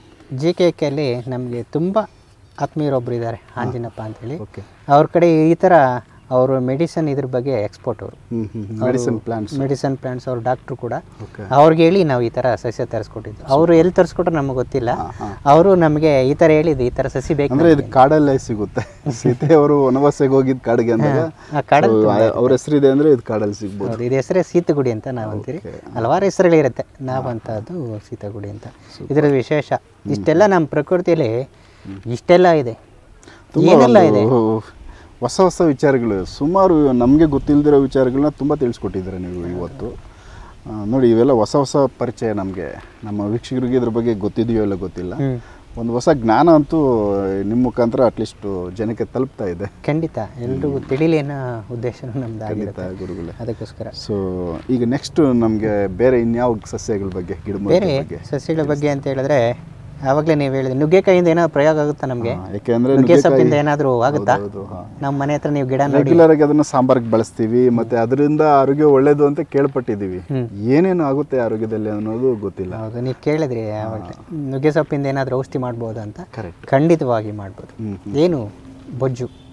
Speaker 2: ಜೆ ಕೆ ಕೆಲ್ಲಿ ನಮಗೆ ತುಂಬ ಆತ್ಮೀಯರೊಬ್ಬರು ಇದ್ದಾರೆ ಆಂಜಿನಪ್ಪ ಅಂತೇಳಿ
Speaker 1: ಓಕೆ
Speaker 2: ಅವ್ರ ಕಡೆ ಈ ಥರ ಅವರು ಮೆಡಿಸನ್ ಇದ್ರ ಬಗ್ಗೆ ಎಕ್ಸ್ಪೋರ್ಟ್ ಅವರು
Speaker 1: ಹ್ಞೂ ಹ್ಞೂ ಮೆಡಿಸಿನ್ ಪ್ಲಾಂಟ್ಸ್
Speaker 2: ಮೆಡಿಸನ್ ಪ್ಲಾಂಟ್ಸ್ ಅವ್ರ ಡಾಕ್ಟ್ರು ಕೂಡ
Speaker 1: ಓಕೆ
Speaker 2: ಅವ್ರಿಗೆ ಹೇಳಿ ನಾವು ಈ ಥರ ಸಸ್ಯ ತರಿಸ್ಕೊಟ್ಟಿದ್ದು ಅವರು ಎಲ್ಲಿ ತರಿಸ್ಕೊಟ್ರು ನಮಗೆ ಗೊತ್ತಿಲ್ಲ
Speaker 1: ಹಾಂ ಹಾಂ
Speaker 2: ಅವರು ನಮಗೆ ಈ ಥರ ಹೇಳಿದ್ದು ಈ ಥರ ಸಸಿ ಬೇಕು
Speaker 1: ಅಂದ್ರೆ ಇದು ಕಾಡಲ್ಲೇ ಸಿಗುತ್ತೆ ಸೀತೆ ಅವರು ವನವಾಸಕ್ಕೆ ಹೋಗಿದ್ ಕಾಡಿಗೆ ಅಂದಾಗ
Speaker 2: ಆ ಕಾಡಲ್ಲಿ
Speaker 1: so, ಆ- ಅವ್ರ ಹೆಸರಿದೆ ಅಂದ್ರೆ ಇದು ಕಾಡಲ್ಲಿ ಸಿಗ್ಬೋದು
Speaker 2: ಹೌದು ಇದು ಹೆಸರೇ ಸೀತಗುಡಿ ಅಂತ ನಾವು ಅಂತೀರಿ ಹಲವಾರು ಹೆಸರುಗಳಿರುತ್ತೆ ನಾವಂತದ್ದು ಸೀತಗುಡಿ ಅಂತ ಇದರ ವಿಶೇಷ ಇಷ್ಟೆಲ್ಲ ನಮ್ಮ ಪ್ರಕೃತಿಯಲ್ಲಿ ಇಷ್ಟೆಲ್ಲ ಇದೆ
Speaker 1: ತುಂಬಾ
Speaker 2: ಏನೆಲ್ಲ ಇದೆ
Speaker 1: ಒಂದು ಹೊಸ ಹೊಸ ವಿಚಾರಗಳು ಸುಮಾರು ನಮಗೆ ಗೊತ್ತಿಲ್ಲದಿರೋ ವಿಚಾರಗಳನ್ನ ತುಂಬ ತಿಳಿಸ್ಕೊಟ್ಟಿದ್ದಾರೆ ನೀವು ಇವತ್ತು ಆ, ನೋಡಿ ಇವೆಲ್ಲ ಹೊಸ ಹೊಸ ಪರಿಚಯ ನಮಗೆ ನಮ್ಮ ವೀಕ್ಷಕರಿಗೆ ಇದ್ರ ಬಗ್ಗೆ ಗೊತ್ತಿದೆಯೋ ಇಲ್ಲ ಗೊತ್ತಿಲ್ಲ
Speaker 2: ಹ್ಮ್.
Speaker 1: ಒಂದು ಹೊಸ ಜ್ಞಾನ ಅಂತೂ ನಿಮ್ಮ ಮುಖಾಂತರ ಅಟ್ಲೀಸ್ಟ್ ಜನಕ್ಕೆ ತಲುಪ್ತಾ ಇದೆ
Speaker 2: ಖಂಡಿತ ಎಲ್ರಿಗೂ ತಿಳಿಲಿ ಅನ್ನೋ ಉದ್ದೇಶನೂ ನಮ್ದಾಗಿರುತ್ತೆ
Speaker 1: ಖಂಡಿತ ಗುರುಗಳೇ
Speaker 2: ಅದಕ್ಕೋಸ್ಕರ
Speaker 1: ಸೊ ಈಗ ನೆಕ್ಸ್ಟ್ ನಮಗೆ ಬೇರೆ ಇನ್ಯಾವ ಸಸ್ಯಗಳ ಬಗ್ಗೆ ಗಿಡಮೂಲಿಕೆ
Speaker 2: ಬೇರೆ
Speaker 1: ಬಗ್ಗೆ
Speaker 2: ಸಸ್ಯಗಳ ಬಗ್ಗೆ ಅಂತ ಹೇಳಿದ್ರೆ ಆವಾಗಲೇ ನೀವು ಹೇಳಿದ್ರೆ ನುಗ್ಗೆಕಾಯಿಂದ ಏನೋ ಪ್ರಯೋಗ ಆಗುತ್ತಾ ನಮಗೆ
Speaker 1: ಹಾ, ಯಾಕೆಂದ್ರೆ
Speaker 2: ನುಗ್ಗೆ ಸೊಪ್ಪಿಂದ ಏನಾದರೂ ಆಗುತ್ತಾ
Speaker 1: ಹೌದು, ಹಾ.
Speaker 2: ನಮ್ಮ ಮನೆ ಹತ್ರ ನೀವು ಗಿಡ ನೋಡಿ
Speaker 1: ರೆಗ್ಯುಲರ್ ಆಗಿ ಅದನ್ನ ಸಾಂಬಾರ್ಗೆ ಬಳಸ್ತೀವಿ ಮತ್ತೆ ಅದರಿಂದ ಆರೋಗ್ಯ ಒಳ್ಳೇದು ಅಂತ ಕೇಳ್ಪಟ್ಟಿದ್ದೀವಿ ಏನೇನು ಆಗುತ್ತೆ ಆರೋಗ್ಯದಲ್ಲಿ ಅನ್ನೋದು ಗೊತ್ತಿಲ್ಲ
Speaker 2: ಹೌದು ನೀವು ಕೇಳಿದ್ರಿ ಆವಾಗಲೇ ನುಗ್ಗೆ ಸೊಪ್ಪಿಂದ ಏನಾದರೂ ಔಷಧಿ ಮಾಡ್ಬೋದು ಅಂತ
Speaker 1: ಕರೆಕ್ಟ್
Speaker 2: ಖಂಡಿತವಾಗಿ ಮಾಡ್ಬೋದು
Speaker 1: ಹ್ಮ್
Speaker 2: ಏನು ಬೊಜ್ಜು